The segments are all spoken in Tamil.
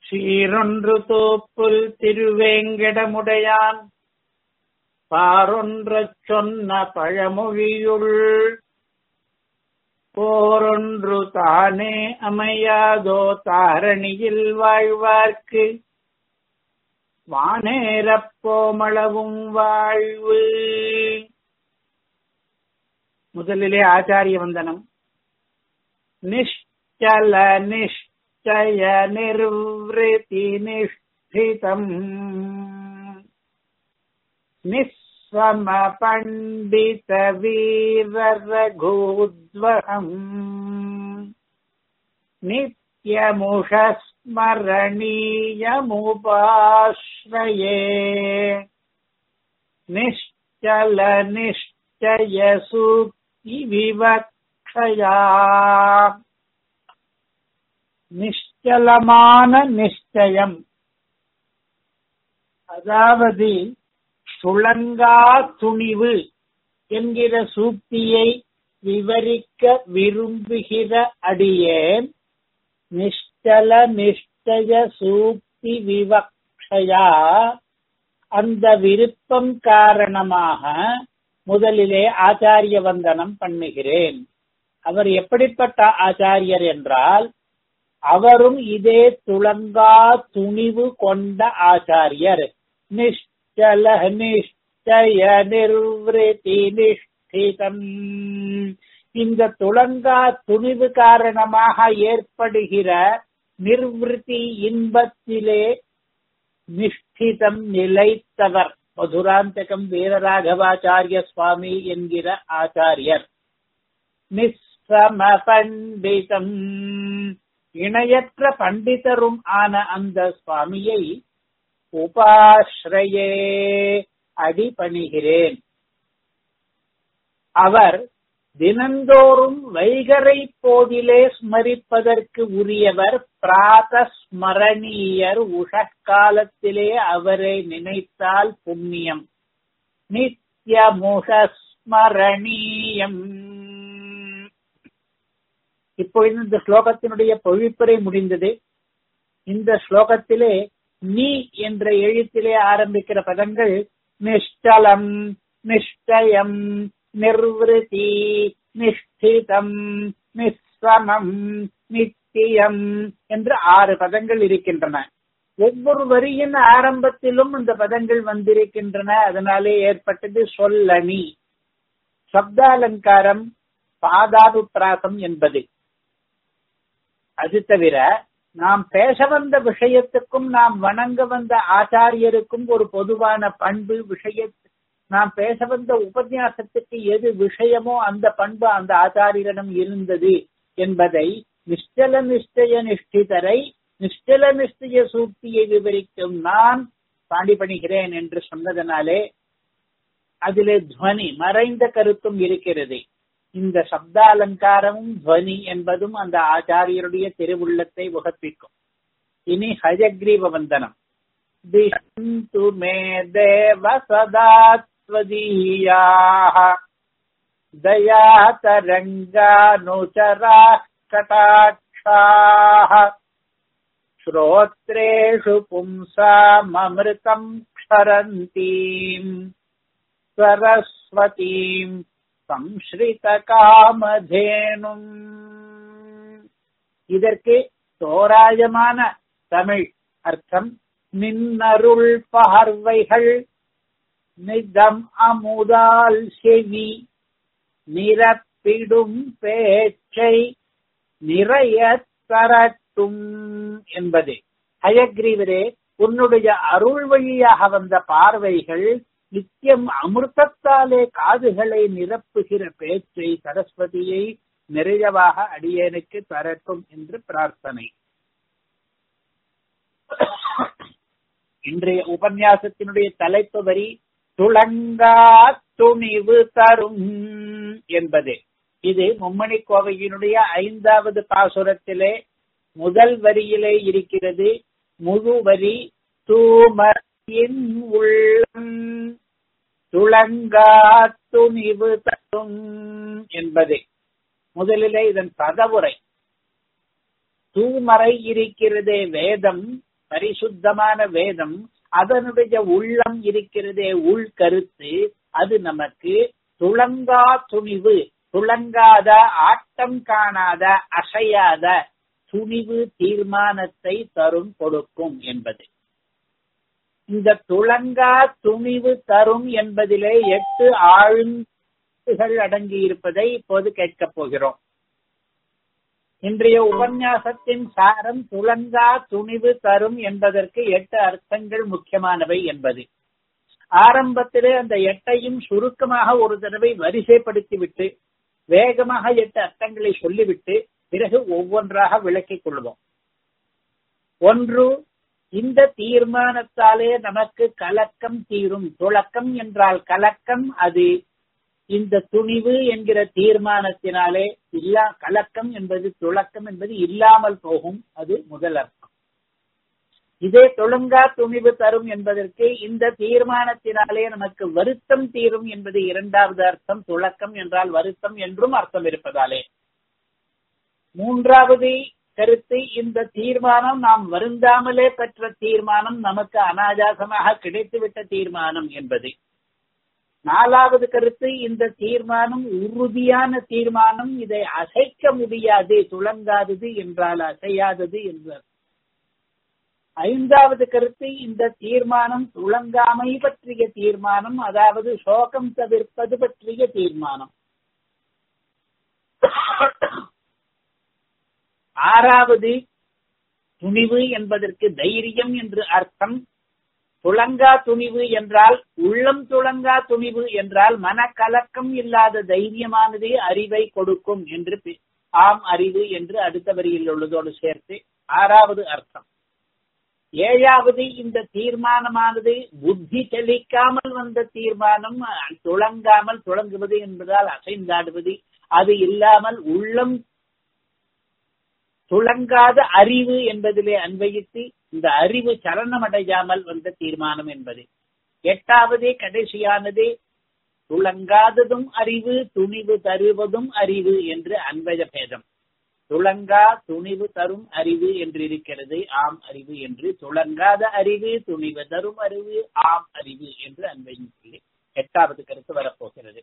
சீரொன்று தோப்புல் திருவேங்கடமுடையான் பாரொன்றச் சொன்ன பழமொழியுள் போரொன்று தானே அமையாதோ தாரணியில் வாழ்வார்க்கு வானேரப் போமளவும் வாழ்வு முதலிலே ஆச்சாரிய வந்தனம் நிஷ்டல நிஷ்டய நிர்வൃതി நிஷ்டிதம் நிஸ்வம பண்டித வீர ரகூத்வகம் நித்யமுஷஸ்மரணீயமுபாஸ்ரயே நிஷ்டல நிஷ்டய சூக்தி விவக்ஷயா நிஷ்டலமான நிஷ்டயம் அதாவது சுழங்கா துணிவு என்கிற சூக்தியை விவரிக்க விரும்புகிற அடியேன் நிஷ்டல நிஷ்டய சூக்தி விவக்ஷயா அந்த விருப்பம் காரணமாக முதலிலே ஆச்சாரிய வந்தனம் பண்ணுகிறேன் அவர் எப்படிப்பட்ட ஆச்சாரியர் என்றால் அவரும் இதே துளங்கா துணிவு கொண்ட ஆச்சாரியர் நிஷ்டல நிஷ்டய நிர்வൃതി நிஷ்டிதம் இந்த துளங்கா துணிவு காரணமாக ஏற்படுகிற நிர்வൃத்தி இன்பத்திலே நிஷ்டிதம் நிலைத்தவர் மதுராந்தகம் வீரராகவாச்சாரிய சுவாமி என்கிற ஆச்சாரியர் நிஸ்ஸம பண்டிதம் இணையற்ற பண்டிதரும் ஆன அந்த சுவாமியை உபாஸ்ரயே அடிபணிகிறேன் அவர் தினந்தோறும் வைகரை போதிலே ஸ்மரிப்பதற்கு உரியவர் பிராத ஸ்மரணீயர் உஷக்காலத்திலே அவரை நினைத்தால் புண்ணியம் நித்யமுஷஸ்மரணீயம் இப்பொழுது இந்த ஸ்லோகத்தினுடைய பொழிப்புரை முடிந்தது இந்த ஸ்லோகத்திலே நீ என்ற எழுத்திலே ஆரம்பிக்கிற பதங்கள் நிஷ்டலம் நிஷ்டயம் நிர்வൃതി நிஷ்டிதம் நிஸ்வமம் நித்தியம் என்று ஆறு பதங்கள் இருக்கின்றன ஒவ்வொரு வரியின் ஆரம்பத்திலும் இந்த பதங்கள் வந்திருக்கின்றன அதனாலே ஏற்பட்டது சொல்லணி சப்தாலங்காரம் பாதாபுப்பிராசம் என்பது அது தவிர நாம் பேச வந்த விஷயத்துக்கும் நாம் வணங்க வந்த ஆச்சாரியருக்கும் ஒரு பொதுவான பண்பு விஷய நாம் பேச வந்த உபன்யாசத்துக்கு எது விஷயமோ அந்த பண்பு அந்த ஆச்சாரியரிடம் இருந்தது என்பதை நிஷ்டல நிஷ்டய நிஷ்டிதரை நிஷ்டல நிஷ்டய சூக்தியை விவரிக்கும் நான் பாண்டிபணிகிறேன் என்று சொன்னதனாலே அதிலே துவனி மறைந்த கருத்தும் இருக்கிறது இந்த சப்தாலங்காரமும் துவனி என்பதும் அந்த ஆச்சாரியருடைய திருவுள்ளத்தை உகப்பிக்கும் இனி ஹஜக்ரீவ வந்தனம் திஷந்து மே தேவ சதா त्वदीयाः दयातरङ्गानुचरा कटाक्षाः श्रोत्रेषु पुंसाममृतम् क्षरन्तीम् सरस्वतीम् சம்ஸ்ரிதகாமதேனும் இதற்கு தோராயமான தமிழ் அர்த்தம் நின்னருள் பார்வைகள் நிதம் அமுதால் செவி நிரப்பிடும் பேச்சை நிறைய தரட்டும் என்பது ஹயக்ரீவரே உன்னுடைய அருள் வழியாக வந்த பார்வைகள் நித்தியம் அமிர்தத்தாலே காதுகளை நிரப்புகிற பேச்சை சரஸ்வதியை நிறையவாக அடியேனுக்கு தரட்டும் என்று பிரார்த்தனை இன்றைய உபன்யாசத்தினுடைய தலைப்பு வரி துளங்கா துணிவு தரும் என்பது இது மும்மணி கோவையினுடைய ஐந்தாவது பாசுரத்திலே முதல் வரியிலே இருக்கிறது முழு வரி தூமரின் உள்ளம் துளங்கா துணிவு தரும் என்பது முதலிலே இதன் பதவுரை தூமறை இருக்கிறதே வேதம் பரிசுத்தமான வேதம் அதனுடைய உள்ளம் இருக்கிறதே உள் கருத்து அது நமக்கு துளங்கா துணிவு துளங்காத ஆட்டம் காணாத அசையாத துணிவு தீர்மானத்தை தரும் கொடுக்கும் என்பது இந்த துளங்கா துணிவு தரும் என்பதிலே எட்டு ஆழ்ந்துகள் அடங்கி இருப்பதை இப்போது கேட்கப் போகிறோம் இன்றைய உபன்யாசத்தின் சாரம் துளங்கா துணிவு தரும் என்பதற்கு எட்டு அர்த்தங்கள் முக்கியமானவை என்பது ஆரம்பத்திலே அந்த எட்டையும் சுருக்கமாக ஒரு தடவை வரிசைப்படுத்திவிட்டு வேகமாக எட்டு அர்த்தங்களை சொல்லிவிட்டு பிறகு ஒவ்வொன்றாக விளக்கிக் கொள்வோம் ஒன்று இந்த தீர்மானத்தாலே நமக்கு கலக்கம் தீரும் துளக்கம் என்றால் கலக்கம் அது இந்த துணிவு என்கிற தீர்மானத்தினாலே இல்லா கலக்கம் என்பது துளக்கம் என்பது இல்லாமல் போகும் அது முதல் அர்த்தம் இதே தொழுங்கா துணிவு தரும் என்பதற்கு இந்த தீர்மானத்தினாலே நமக்கு வருத்தம் தீரும் என்பது இரண்டாவது அர்த்தம் துளக்கம் என்றால் வருத்தம் என்றும் அர்த்தம் இருப்பதாலே மூன்றாவது கருத்து இந்த தீர்மானம் நாம் வருந்தாமலே பெற்ற தீர்மானம் நமக்கு அனாஜாசமாக கிடைத்துவிட்ட தீர்மானம் என்பது நாலாவது கருத்து இந்த தீர்மானம் உறுதியான தீர்மானம் இதை அசைக்க முடியாது துளங்காதது என்றால் அசையாதது என்றார் ஐந்தாவது கருத்து இந்த தீர்மானம் துளங்காமை பற்றிய தீர்மானம் அதாவது சோகம் தவிர்ப்பது பற்றிய தீர்மானம் ஆறாவது துணிவு என்பதற்கு தைரியம் என்று அர்த்தம் துளங்கா துணிவு என்றால் உள்ளம் துளங்கா துணிவு என்றால் மனக்கலக்கம் இல்லாத தைரியமானது அறிவை கொடுக்கும் என்று ஆம் அறிவு என்று அடுத்த வரியில் உள்ளதோடு சேர்த்து ஆறாவது அர்த்தம் ஏழாவது இந்த தீர்மானமானது புத்தி தெளிக்காமல் வந்த தீர்மானம் துளங்காமல் துளங்குவது என்பதால் அசைந்தாடுவது அது இல்லாமல் உள்ளம் துளங்காத அறிவு என்பதிலே அன்வயித்து இந்த அறிவு சலனமடையாமல் வந்த தீர்மானம் என்பது எட்டாவது கடைசியானது துளங்காததும் அறிவு துணிவு தருவதும் அறிவு என்று அன்வய பேதம் துளங்கா துணிவு தரும் அறிவு என்று இருக்கிறது ஆம் அறிவு என்று துளங்காத அறிவு துணிவு தரும் அறிவு ஆம் அறிவு என்று அன்வையும் சொல்லி எட்டாவது கருத்து வரப்போகிறது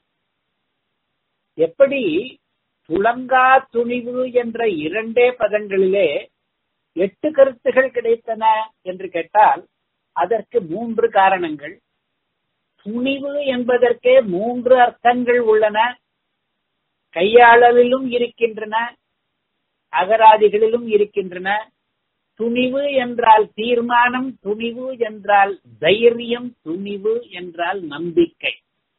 எப்படி துளங்கா துணிவு என்ற இரண்டே பதங்களிலே எட்டு கருத்துகள் கிடைத்தன என்று கேட்டால் அதற்கு மூன்று காரணங்கள் துணிவு என்பதற்கே மூன்று அர்த்தங்கள் உள்ளன கையாளலிலும் இருக்கின்றன அகராதிகளிலும் இருக்கின்றன துணிவு என்றால் தீர்மானம் துணிவு என்றால் தைரியம் துணிவு என்றால் நம்பிக்கை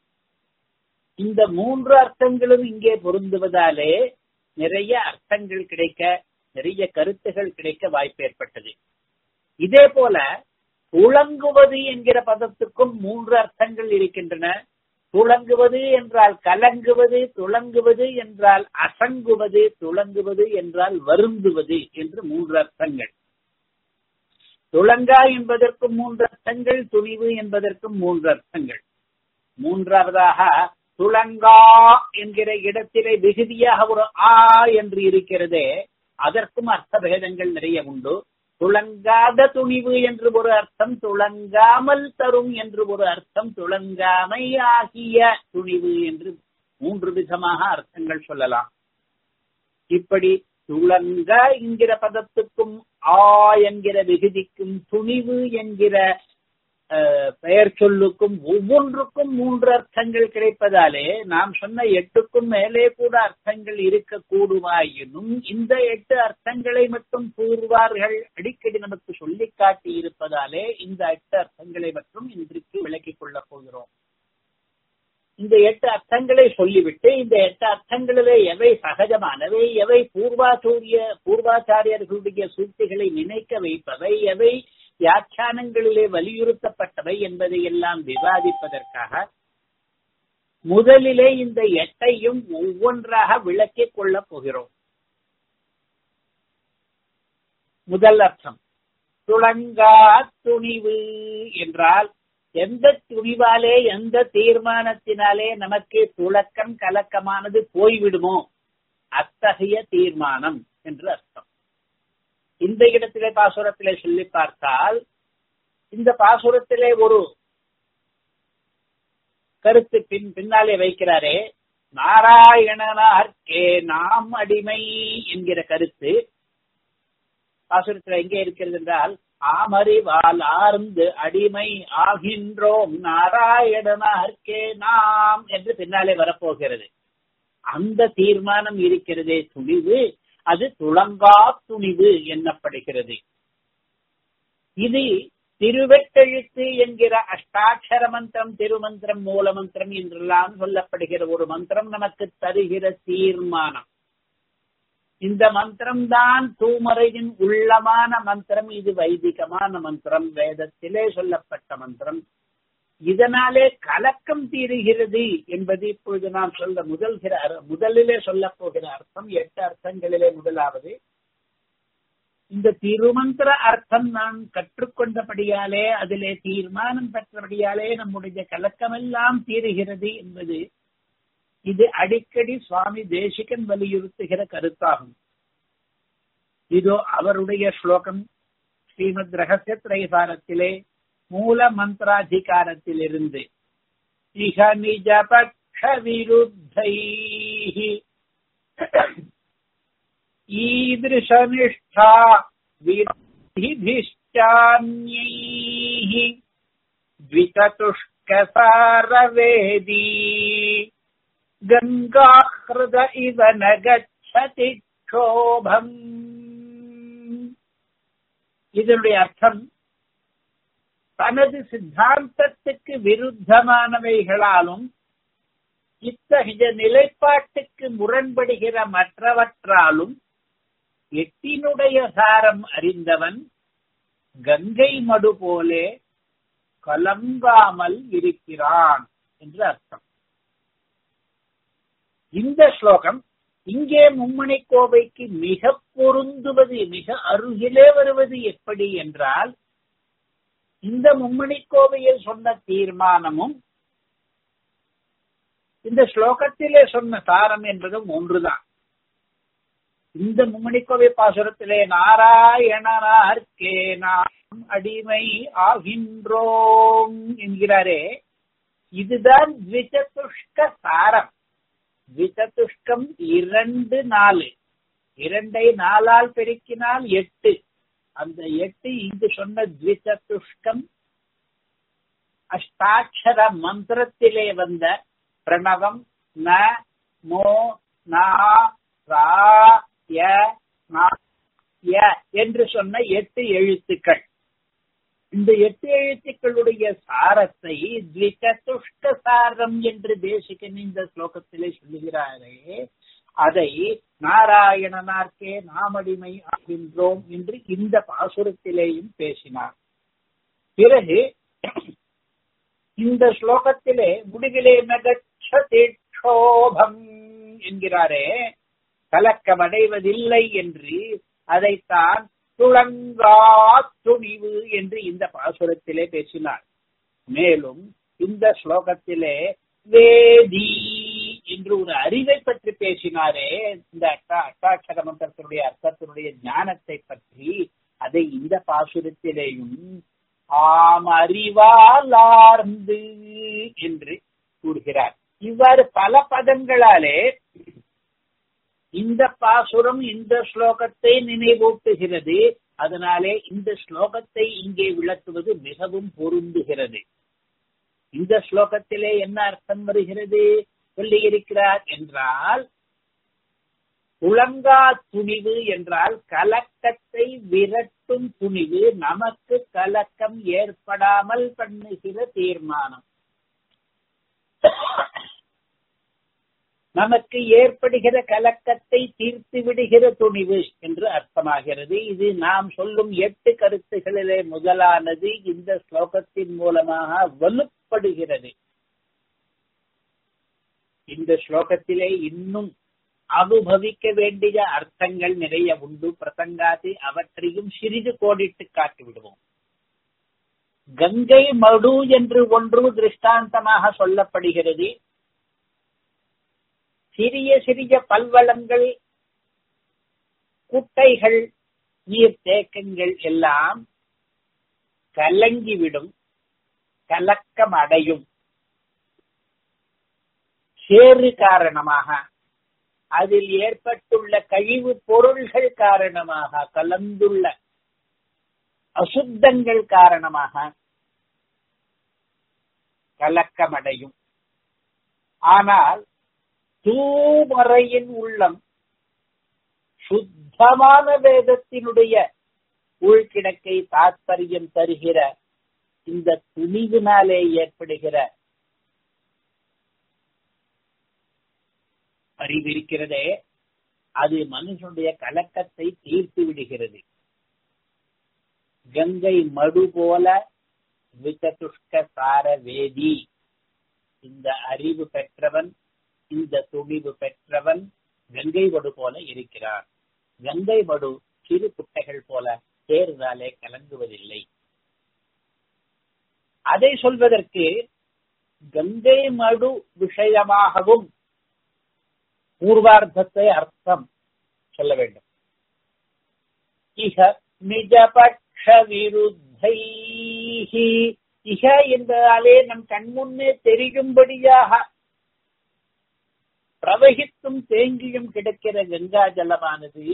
இந்த மூன்று அர்த்தங்களும் இங்கே பொருந்துவதாலே நிறைய அர்த்தங்கள் கிடைக்க நிறைய கருத்துகள் கிடைக்க வாய்ப்பு ஏற்பட்டது இதே போல துளங்குவது என்கிற பதத்துக்கும் மூன்று அர்த்தங்கள் இருக்கின்றன துளங்குவது என்றால் கலங்குவது துளங்குவது என்றால் அசங்குவது துளங்குவது என்றால் வருந்துவது என்று மூன்று அர்த்தங்கள் துளங்கா என்பதற்கும் மூன்று அர்த்தங்கள் துணிவு என்பதற்கும் மூன்று அர்த்தங்கள் மூன்றாவதாக துளங்கா என்கிற இடத்திலே விகுதியாக ஒரு ஆ என்று இருக்கிறதே அதற்கும் அர்த்த பேதங்கள் நிறைய உண்டு துளங்காத துணிவு என்று ஒரு அர்த்தம் துளங்காமல் தரும் என்று ஒரு அர்த்தம் துளங்காமை ஆகிய துணிவு என்று மூன்று விதமாக அர்த்தங்கள் சொல்லலாம் இப்படி துளங்க என்கிற பதத்துக்கும் ஆ என்கிற விகுதிக்கும் துணிவு என்கிற பெயர் சொல்லுக்கும் ஒவ்வொன்றுக்கும் மூன்று அர்த்தங்கள் கிடைப்பதாலே நாம் சொன்ன எட்டுக்கும் மேலே கூட அர்த்தங்கள் இருக்க கூடுமாயினும் இந்த எட்டு அர்த்தங்களை மட்டும் கூறுவார்கள் அடிக்கடி நமக்கு சொல்லி காட்டி இருப்பதாலே இந்த எட்டு அர்த்தங்களை மட்டும் இன்றைக்கு விளக்கிக் கொள்ளப் போகிறோம் இந்த எட்டு அர்த்தங்களை சொல்லிவிட்டு இந்த எட்டு அர்த்தங்களிலே எவை சகஜமானவை எவை பூர்வாச்சூரிய பூர்வாச்சாரியர்களுடைய சூழ்ச்சிகளை நினைக்க வைப்பவை எவை வியாக்கியானங்களிலே வலியுறுத்தப்பட்டவை என்பதை எல்லாம் விவாதிப்பதற்காக முதலிலே இந்த எட்டையும் ஒவ்வொன்றாக விளக்கிக் கொள்ளப் போகிறோம் முதல் அர்த்தம் துளங்கா துணிவு என்றால் எந்த துணிவாலே எந்த தீர்மானத்தினாலே நமக்கு துளக்கம் கலக்கமானது போய்விடுமோ அத்தகைய தீர்மானம் என்று அர்த்தம் இந்த இடத்திலே பாசுரத்திலே சொல்லி பார்த்தால் இந்த பாசுரத்திலே ஒரு கருத்து பின் பின்னாலே வைக்கிறாரே நாராயணனார்க்கே நாம் அடிமை என்கிற கருத்து பாசுரத்தில் எங்கே இருக்கிறது என்றால் ஆமறிவால் ஆர்ந்து அடிமை ஆகின்றோம் நாராயணனார்க்கே நாம் என்று பின்னாலே வரப்போகிறது அந்த தீர்மானம் இருக்கிறதே துணிவு அது துளங்கா துணிவு என்னப்படுகிறது இது திருவெட்டெழுத்து என்கிற அஷ்டாட்சர மந்திரம் திருமந்திரம் மூல மந்திரம் என்றெல்லாம் சொல்லப்படுகிற ஒரு மந்திரம் நமக்கு தருகிற தீர்மானம் இந்த மந்திரம் தான் தூமறையின் உள்ளமான மந்திரம் இது வைதிகமான மந்திரம் வேதத்திலே சொல்லப்பட்ட மந்திரம் இதனாலே கலக்கம் தீருகிறது என்பது இப்பொழுது நாம் சொல்ல முதல்கிற முதலிலே சொல்ல போகிற அர்த்தம் எட்டு அர்த்தங்களிலே முதலாவது இந்த திருமந்திர அர்த்தம் நான் கற்றுக்கொண்டபடியாலே அதிலே தீர்மானம் பெற்றபடியாலே நம்முடைய கலக்கமெல்லாம் தீருகிறது என்பது இது அடிக்கடி சுவாமி தேசிகன் வலியுறுத்துகிற கருத்தாகும் இதோ அவருடைய ஸ்லோகம் ஸ்ரீமத் ரகசிய திரைசாரத்திலே மூல மந்திராதிகாரத்திலிருந்து இக நிஜ பக்ஷ விருத்தை ஈதிருஷனிஷ்டா விதிபிஷ்டான்யைः द्विचतुष्कसारवेदी கங்காஹிருத இவ நகச்சதி க்ஷோபம் இதனுடைய அர்த்தம் தனது சித்தாந்தத்துக்கு விருத்தமானவைகளாலும் இத்தகைய நிலைப்பாட்டுக்கு முரண்படுகிற மற்றவற்றாலும் எட்டினுடைய சாரம் அறிந்தவன் கங்கை மடு போலே கலங்காமல் இருக்கிறான் என்று அர்த்தம் இந்த ஸ்லோகம் இங்கே மும்மணி கோவைக்கு மிக பொருந்துவது மிக அருகிலே வருவது எப்படி என்றால் இந்த மும்மணி கோவையில் சொன்ன தீர்மானமும் இந்த ஸ்லோகத்திலே சொன்ன சாரம் என்பதும் ஒன்றுதான் இந்த மும்மணிக்கோவை பாசுரத்திலே நாராயணனார்க்கே நாம் அடிமை ஆகின்றோம் என்கிறாரே இதுதான் த்விசதுஷ்க சாரம் த்விசதுஷ்கம் இரண்டு நாலு இரண்டை நாலால் பெருக்கினால் எட்டு அந்த எட்டு இங்கு சொன்ன த்விசதுஷ்கம் அஷ்டாட்சர மந்திரத்திலே வந்த பிரணவம் ந மோ நா ரா ய ய என்று சொன்ன எட்டு எழுத்துக்கள் இந்த எட்டு எழுத்துக்களுடைய சாரத்தை த்விசதுஷ்ட சாரம் என்று தேசிகன் இந்த ஸ்லோகத்திலே சொல்லுகிறாரே அதை நாராயணனார்க்கே நாமடிமை ஆகின்றோம் என்று இந்த பாசுரத்திலேயும் பேசினார் பிறகு இந்த ஸ்லோகத்திலே முடிவிலே நகச்சோபம் என்கிறாரே கலக்கமடைவதில்லை என்று அதைத்தான் துளங்கா துணிவு என்று இந்த பாசுரத்திலே பேசினார் மேலும் இந்த ஸ்லோகத்திலே வேதி என்று ஒரு அறிவை பற்றி பேசினாரே இந்த அட்டா அட்டாட்சர மந்திரத்தினுடைய அர்த்தத்தினுடைய ஞானத்தை பற்றி அதை இந்த பாசுரத்திலேயும் ஆம் அறிவாலார்ந்து என்று கூறுகிறார் இவ்வாறு பல பதங்களாலே இந்த பாசுரம் இந்த ஸ்லோகத்தை நினைவூட்டுகிறது அதனாலே இந்த ஸ்லோகத்தை இங்கே விளக்குவது மிகவும் பொருந்துகிறது இந்த ஸ்லோகத்திலே என்ன அர்த்தம் வருகிறது சொல்லி இருக்கிறார் என்றால் உளங்கா துணிவு என்றால் கலக்கத்தை விரட்டும் துணிவு நமக்கு கலக்கம் ஏற்படாமல் பண்ணுகிற தீர்மானம் நமக்கு ஏற்படுகிற கலக்கத்தை தீர்த்து விடுகிற துணிவு என்று அர்த்தமாகிறது இது நாம் சொல்லும் எட்டு கருத்துகளிலே முதலானது இந்த ஸ்லோகத்தின் மூலமாக வலுப்படுகிறது இந்த ஸ்லோகத்திலே இன்னும் அனுபவிக்க வேண்டிய அர்த்தங்கள் நிறைய உண்டு பிரசங்காதி அவற்றையும் சிறிது கோடிட்டு காட்டி விடுவோம் கங்கை மடு என்று ஒன்று திருஷ்டாந்தமாக சொல்லப்படுகிறது சிறிய சிறிய பல்வளங்கள் குட்டைகள் நீர் தேக்கங்கள் எல்லாம் கலங்கிவிடும் கலக்கம் அடையும் சேறு காரணமாக அதில் ஏற்பட்டுள்ள கழிவு பொருள்கள் காரணமாக கலந்துள்ள அசுத்தங்கள் காரணமாக கலக்கமடையும் ஆனால் தூமறையின் உள்ளம் சுத்தமான வேதத்தினுடைய உள்கிடக்கை தாத்பரியம் தருகிற இந்த துணிவினாலே ஏற்படுகிற அறிவு இருக்கிறதே அது மனுஷனுடைய கலக்கத்தை தீர்த்து விடுகிறது கங்கை மடு போல விசதுஷ்க சார வேதி இந்த அறிவு பெற்றவன் இந்த துணிவு பெற்றவன் கங்கை மடு போல இருக்கிறான் கங்கை மடு சிறு குட்டைகள் போல தேர்தாலே கலங்குவதில்லை அதை சொல்வதற்கு கங்கை மடு விஷயமாகவும் பூர்வார்த்தத்தை அர்த்தம் சொல்ல வேண்டும் இக நிஜபக்ஷ விருத்தை இக என்பதாலே நம் கண்முன்னே தெரியும்படியாக பிரவகித்தும் தேங்கியும் கிடக்கிற கங்கா ஜலமானது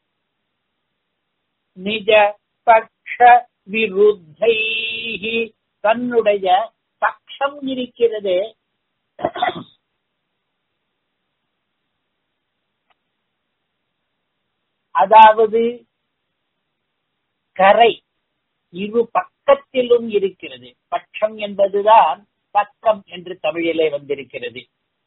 நிஜ பக்ஷ விருத்தை தன்னுடைய பக்ஷம் இருக்கிறதே அதாவது கரை இரு பக்கத்திலும் இருக்கிறது பட்சம் என்பதுதான் பக்கம் என்று தமிழிலே வந்திருக்கிறது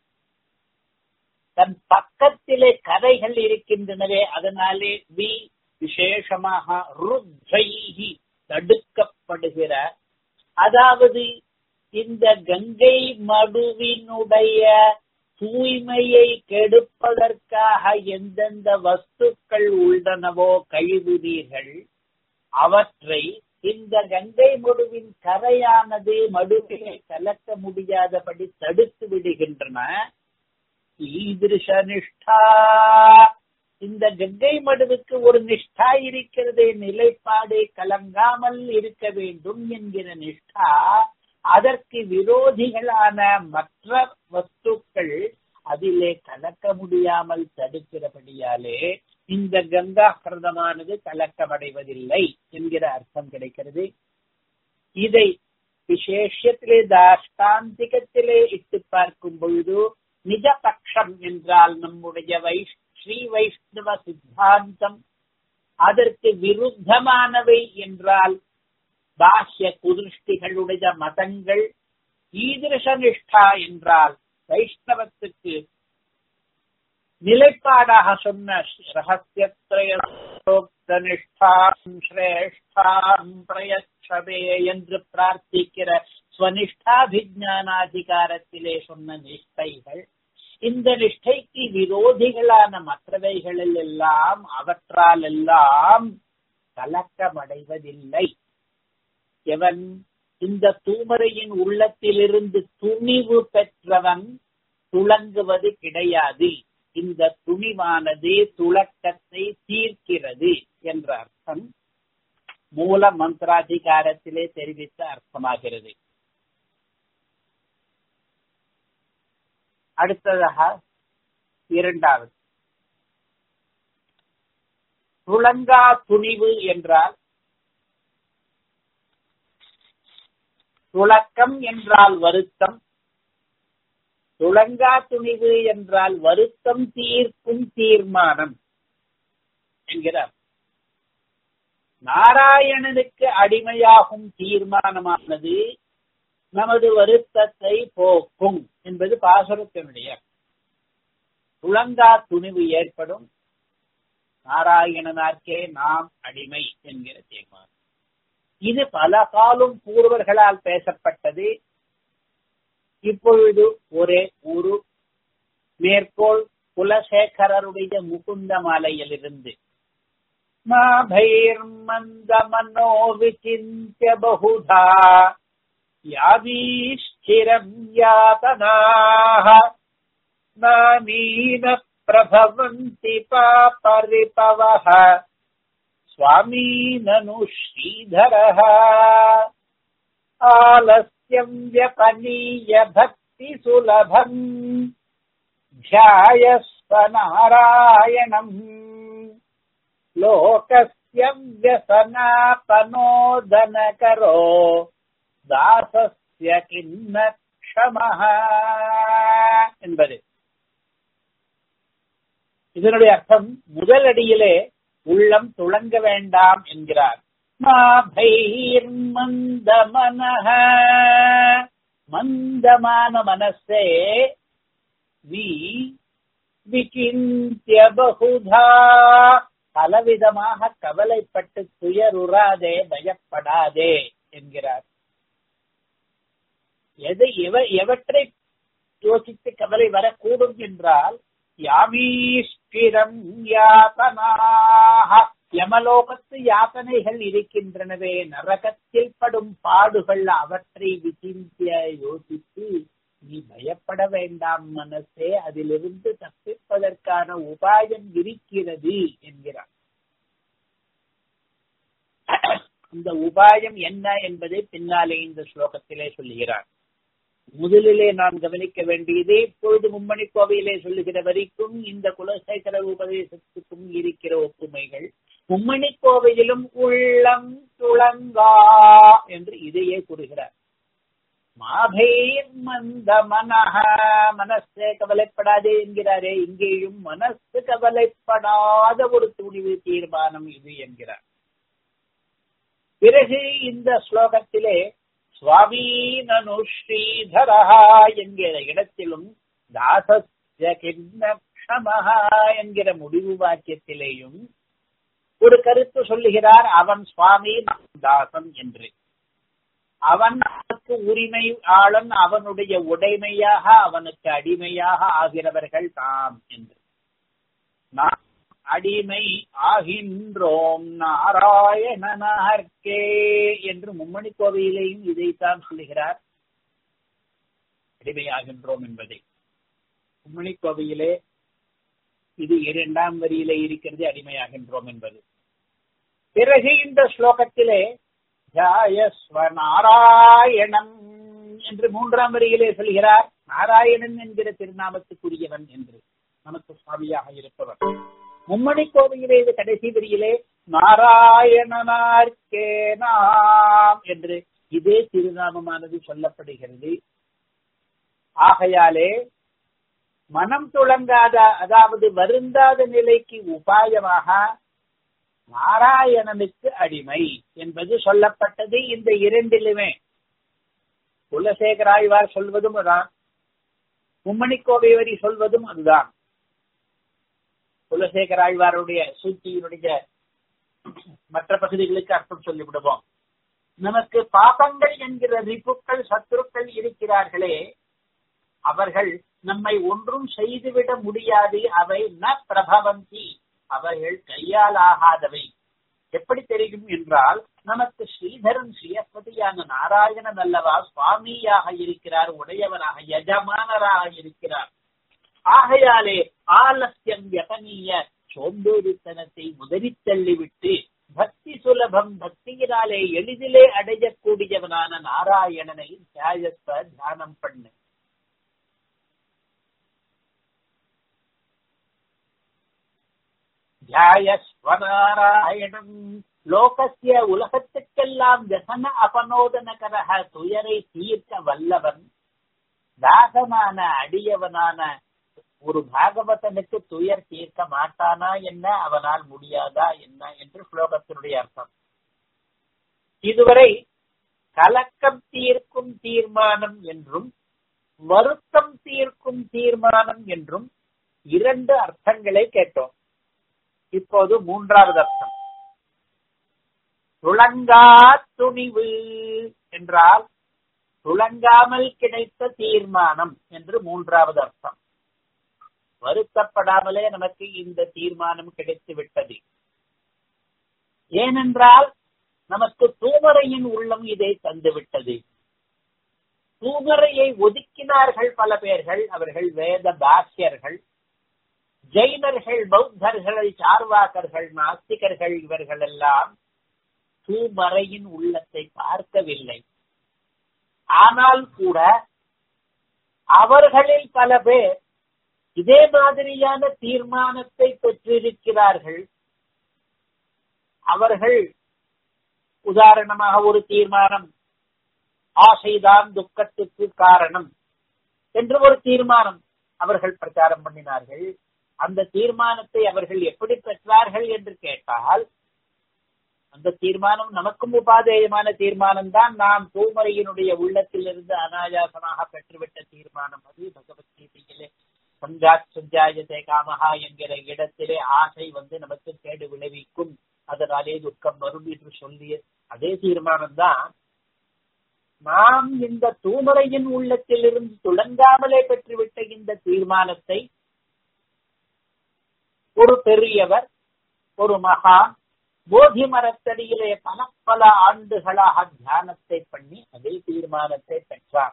தன் பக்கத்திலே கரைகள் இருக்கின்றனவே அதனாலே வி விசேஷமாக ருத்ரைகி தடுக்கப்படுகிற அதாவது இந்த கங்கை மடுவினுடைய தூய்மையை கெடுப்பதற்காக எந்தெந்த வஸ்துக்கள் உள்ளனவோ கழிவு நீர்கள் அவற்றை இந்த கங்கை மடுவின் கரையானது மடுவிலே கலக்க முடியாதபடி தடுத்து விடுகின்றன ஈதிருஷ நிஷ்டா இந்த கங்கை மடுவுக்கு ஒரு நிஷ்டா இருக்கிறது நிலைப்பாடு கலங்காமல் இருக்க வேண்டும் என்கிற நிஷ்டா அதற்கு விரோதிகளான மற்ற வஸ்துக்கள் அதிலே கலக்க முடியாமல் தடுக்கிறபடியாலே இந்த கங்கா கிரதமானது கலக்கமடைவதில்லை என்கிற அர்த்தம் கிடைக்கிறது இதை விசேஷத்திலே தாஷ்டாந்திகத்திலே இட்டு பார்க்கும் பொழுது நிஜபக்ஷம் என்றால் நம்முடைய வைஷ் ஸ்ரீ வைஷ்ணவ சித்தாந்தம் அதற்கு விருத்தமானவை என்றால் பாஹ்ய குதிருஷ்டிகளுடைய மதங்கள் ஈதிருஷ நிஷ்டா என்றால் வைஷ்ணவத்துக்கு நிலைப்பாடாக சொன்ன ரகசியத்ரயோக்த நிஷ்டாம் சிரேஷ்டாம் பிரயச்சவே என்று பிரார்த்திக்கிற ஸ்வனிஷ்டாபிஜானாதிகாரத்திலே சொன்ன நிஷ்டைகள் இந்த நிஷ்டைக்கு விரோதிகளான மற்றவைகளில் எல்லாம் அவற்றால் எல்லாம் கலக்கமடைவதில்லை எவன் இந்த தூமரையின் உள்ளத்திலிருந்து துணிவு பெற்றவன் துளங்குவது கிடையாது இந்த துணிவானது துளக்கத்தை தீர்க்கிறது என்ற அர்த்தம் மூல மந்திராதிகாரத்திலே தெரிவித்த அர்த்தமாகிறது அடுத்ததாக இரண்டாவது துளங்கா துணிவு என்றால் துளக்கம் என்றால் வருத்தம் துளங்கா துணிவு என்றால் வருத்தம் தீர்க்கும் தீர்மானம் என்கிறார் நாராயணனுக்கு அடிமையாகும் தீர்மானமானது நமது வருத்தத்தை போக்கும் என்பது பாசுரத்தினுடைய துளங்கா துணிவு ஏற்படும் நாராயணனார்க்கே நாம் அடிமை என்கிற தீர்மானம் இது பல காலம் பூர்வர்களால் பேசப்பட்டது இப்பொழுது ஒரே ஒரு மேற்கோள் குலசேகரருடைய முகுந்த மாலையிலிருந்து மாபைர்மந்த மனோ விசிந்திய பகுதா யாதீஷ்டிரம் யாதனாः நானீன பிரபவந்தி பாபரிபவः स्वामी ननु श्रीधरः आलस्यम् व्यपनीय भक्तिसुलभम् ध्यायस्वनारायणम् लोकस्य व्यसनापनोदनकरो தாசஸ்ய கிண்ண க்ஷமஹ என்பது இதனுடைய அர்த்தம் முதல் அடியிலே உள்ளம் துளங்க வேண்டாம் என்கிறார் மந்த மனஹ மந்தமான மனசே வி விகிந்திய பகுதா பலவிதமாக கவலைப்பட்டு துயருறாதே பயப்படாதே என்கிறார் எது எவ எவற்றை யோசித்து கவலை வரக்கூடும் என்றால் யாமீஸ்கிரம் யாத்தனாக யமலோகத்து யாத்தனைகள் இருக்கின்றனவே நரகத்தில் படும் பாடுகள் அவற்றை விசிந்திய யோசித்து நீ பயப்பட வேண்டாம் மனசே அதிலிருந்து தப்பிப்பதற்கான உபாயம் இருக்கிறது என்கிறார் இந்த உபாயம் என்ன என்பதை பின்னாலே இந்த ஸ்லோகத்திலே சொல்லுகிறார் முதலிலே நாம் கவனிக்க வேண்டியது இப்பொழுது மும்மணி கோவையிலே சொல்லுகிற வரைக்கும் இந்த குலசேகர உபதேசத்துக்கும் இருக்கிற ஒப்புமைகள் மும்மணி கோவையிலும் உள்ளம் துளங்கா என்று இதையே கூறுகிறார் மாபேர் மந்த மனஹ மனசே கவலைப்படாதே என்கிறாரே இங்கேயும் மனசு கவலைப்படாத ஒரு துணிவு தீர்மானம் இது என்கிறார் பிறகு இந்த ஸ்லோகத்திலே சுவாமி நனு ஸ்ரீதரஹா என்கிற இடத்திலும் தாசஸ்ய கிண்ணமஹா என்கிற முடிவு வாக்கியத்திலேயும் ஒரு கருத்து சொல்லுகிறார் அவன் சுவாமி தாசன் என்று அவன் அவனுக்கு உரிமை ஆளன் அவனுடைய உடைமையாக அவனுக்கு அடிமையாக ஆகிறவர்கள் தாம் என்று நாம் அடிமை ஆகின்றோம் நாராயணனார்க்கே என்று மும்மணி கோவையிலேயும் இதைத்தான் சொல்லுகிறார் அடிமையாகின்றோம் என்பதை மும்மணி கோவையிலே இது இரண்டாம் வரியிலே இருக்கிறது அடிமையாகின்றோம் என்பது பிறகு இந்த ஸ்லோகத்திலே ஜாயஸ்வ நாராயணன் என்று மூன்றாம் வரியிலே சொல்கிறார் நாராயணன் என்கிற திருநாமத்துக்குரியவன் என்று நமக்கு சுவாமியாக இருப்பவர் மும்மணி கோவையிலே இது கடைசி வரியிலே நாராயணனார்க்கே நாம் என்று இதே திருநாமமானது சொல்லப்படுகிறது ஆகையாலே மனம் துளங்காத அதாவது வருந்தாத நிலைக்கு உபாயமாக நாராயணனுக்கு அடிமை என்பது சொல்லப்பட்டது இந்த இரண்டிலுமே குலசேகராய்வார் சொல்வதும் அதுதான் மும்மணி கோவை வரி சொல்வதும் அதுதான் குலசேகர ஆழ்வாருடைய சூழ்ச்சியினுடைய மற்ற பகுதிகளுக்கு அர்த்தம் சொல்லிவிடுவோம் நமக்கு பாபங்கள் என்கிற ரிப்புக்கள் சத்துருக்கள் இருக்கிறார்களே அவர்கள் நம்மை ஒன்றும் செய்துவிட முடியாது அவை ந பிரபவந்தி அவர்கள் கையால் ஆகாதவை எப்படி தெரியும் என்றால் நமக்கு ஸ்ரீதரன் ஸ்ரீயஸ்பதியான நாராயணன் அல்லவா சுவாமியாக இருக்கிறார் உடையவனாக எஜமானராக இருக்கிறார் ஆகையாலே ஆலசியம் யகனீய சோம்பேறித்தனத்தை முதலித் தள்ளிவிட்டு பக்தி சுலபம் பக்தியினாலே எளிதிலே அடையக்கூடியவனான நாராயணனை தியாயஸ்வ தியானம் பண்ணு தியாயஸ்வநாராயணம் லோகசிய உலகத்துக்கெல்லாம் ஜசன அபனோதனகரக துயரை தீர்க்க வல்லவன் தாசமான அடியவனான ஒரு பாகவதனுக்கு துயர் தீர்க்க மாட்டானா என்ன அவனால் முடியாதா என்ன என்று ஸ்லோகத்தினுடைய அர்த்தம் இதுவரை கலக்கம் தீர்க்கும் தீர்மானம் என்றும் வருத்தம் தீர்க்கும் தீர்மானம் என்றும் இரண்டு அர்த்தங்களை கேட்டோம் இப்போது மூன்றாவது அர்த்தம் துளங்கா துணிவு என்றால் துளங்காமல் கிடைத்த தீர்மானம் என்று மூன்றாவது அர்த்தம் வருத்தப்படாமலே நமக்கு இந்த தீர்மானம் கிடைத்து விட்டது ஏனென்றால் நமக்கு தூமரையின் உள்ளம் இதை தந்துவிட்டது தூமரையை ஒதுக்கினார்கள் பல பேர்கள் அவர்கள் வேத பாக்கியர்கள் ஜெயினர்கள் பௌத்தர்கள் சார்வாக்கர்கள் நாஸ்திகர்கள் இவர்கள் எல்லாம் தூமறையின் உள்ளத்தை பார்க்கவில்லை ஆனால் கூட அவர்களில் பல பேர் இதே மாதிரியான தீர்மானத்தை பெற்றிருக்கிறார்கள் அவர்கள் உதாரணமாக ஒரு தீர்மானம் ஆசைதான் துக்கத்துக்கு காரணம் என்று ஒரு தீர்மானம் அவர்கள் பிரச்சாரம் பண்ணினார்கள் அந்த தீர்மானத்தை அவர்கள் எப்படி பெற்றார்கள் என்று கேட்டால் அந்த தீர்மானம் நமக்கும் உபாதேயமான தீர்மானம் தான் நாம் தூமறையினுடைய உள்ளத்திலிருந்து அனாயாசமாக பெற்றுவிட்ட தீர்மானம் அது பகவத்கீதையிலே சஞ்சாத் சஞ்சாயத்தை காமஹா என்கிற இடத்திலே ஆசை வந்து நமக்கு கேடு விளைவிக்கும் அதனாலே துக்கம் வரும் என்று சொல்லிய அதே தீர்மானம் தான் நாம் இந்த தூமறையின் உள்ளத்திலிருந்து துளங்காமலே பெற்றுவிட்ட இந்த தீர்மானத்தை ஒரு பெரியவர் ஒரு மகான் போதி மரத்தடியிலே பல பல ஆண்டுகளாக தியானத்தை பண்ணி அதே தீர்மானத்தை பெற்றார்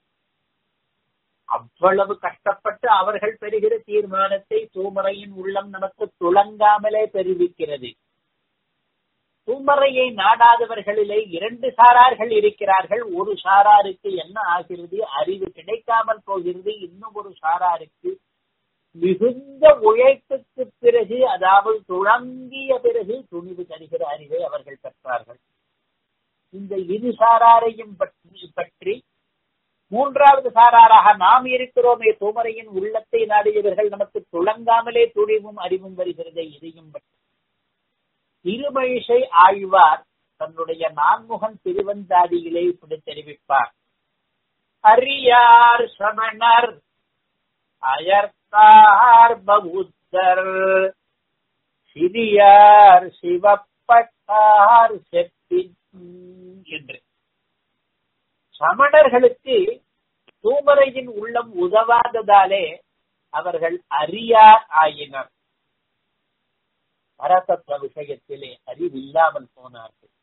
அவ்வளவு கஷ்டப்பட்டு அவர்கள் பெறுகிற தீர்மானத்தை தூமறையின் உள்ளம் நமக்கு துளங்காமலே பெறுவிக்கிறது தூமறையை நாடாதவர்களிலே இரண்டு சாரார்கள் இருக்கிறார்கள் ஒரு சாராருக்கு என்ன ஆகிறது அறிவு கிடைக்காமல் போகிறது இன்னும் ஒரு சாராருக்கு மிகுந்த உழைப்புக்கு பிறகு அதாவது துளங்கிய பிறகு துணிவு தருகிற அறிவை அவர்கள் பெற்றார்கள் இந்த இரு சாராரையும் பற்றி மூன்றாவது சாராராக நாம் இருக்கிறோமே தூமரையின் உள்ளத்தை நாடியவர்கள் நமக்கு துளங்காமலே துணிவும் அறிவும் வருகிறதை இதையும் பற்றி திருமழிசை ஆழ்வார் தன்னுடைய நான்முகன் திருவந்தாதியிலே இப்படி தெரிவிப்பார் அரியார் சமணர் அயர்த்தார் பௌத்தர் சிறியார் சிவப்பட்டார் செப்பின் என்று சமணர்களுக்கு தூமரையின் உள்ளம் உதவாததாலே அவர்கள் அறியார் ஆயினர் பரதத்துவ விஷயத்திலே அறிவில்லாமல் போனார்கள்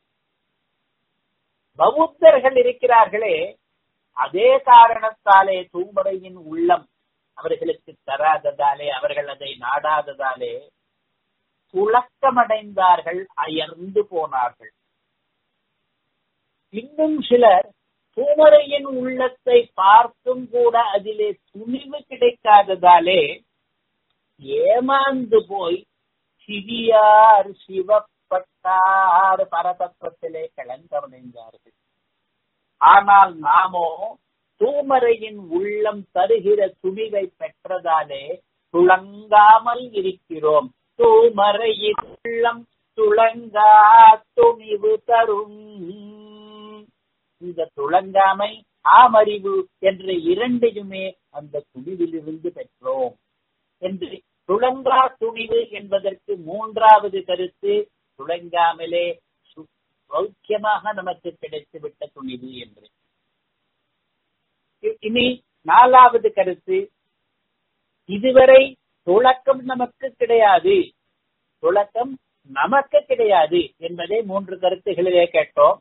பௌத்தர்கள் இருக்கிறார்களே அதே காரணத்தாலே தூமரையின் உள்ளம் அவர்களுக்கு தராததாலே அவர்கள் அதை நாடாததாலே துளக்கமடைந்தார்கள் அயர்ந்து போனார்கள் இன்னும் சிலர் தூமரையின் உள்ளத்தை பார்த்தும் கூட அதிலே துணிவு கிடைக்காததாலே ஏமாந்து போய் சிறியார் சிவப்பட்டார் பரதத்துவத்திலே கலங்கமடைந்தார்கள் ஆனால் நாமோ தூமரையின் உள்ளம் தருகிற துணிவை பெற்றதாலே துளங்காமல் இருக்கிறோம் தூமரையின் உள்ளம் துளங்கா துணிவு தரும் இந்த துளங்காமை ஆமறிவு என்ற இரண்டையுமே அந்த துணிவிலிருந்து பெற்றோம் என்று துளங்கா துணிவு என்பதற்கு மூன்றாவது கருத்து துளங்காமலே சௌக்கியமாக நமக்கு கிடைத்துவிட்ட துணிவு என்று இனி நாலாவது கருத்து இதுவரை துளக்கம் நமக்கு கிடையாது துளக்கம் நமக்கு கிடையாது என்பதை மூன்று கருத்துகளிலே கேட்டோம்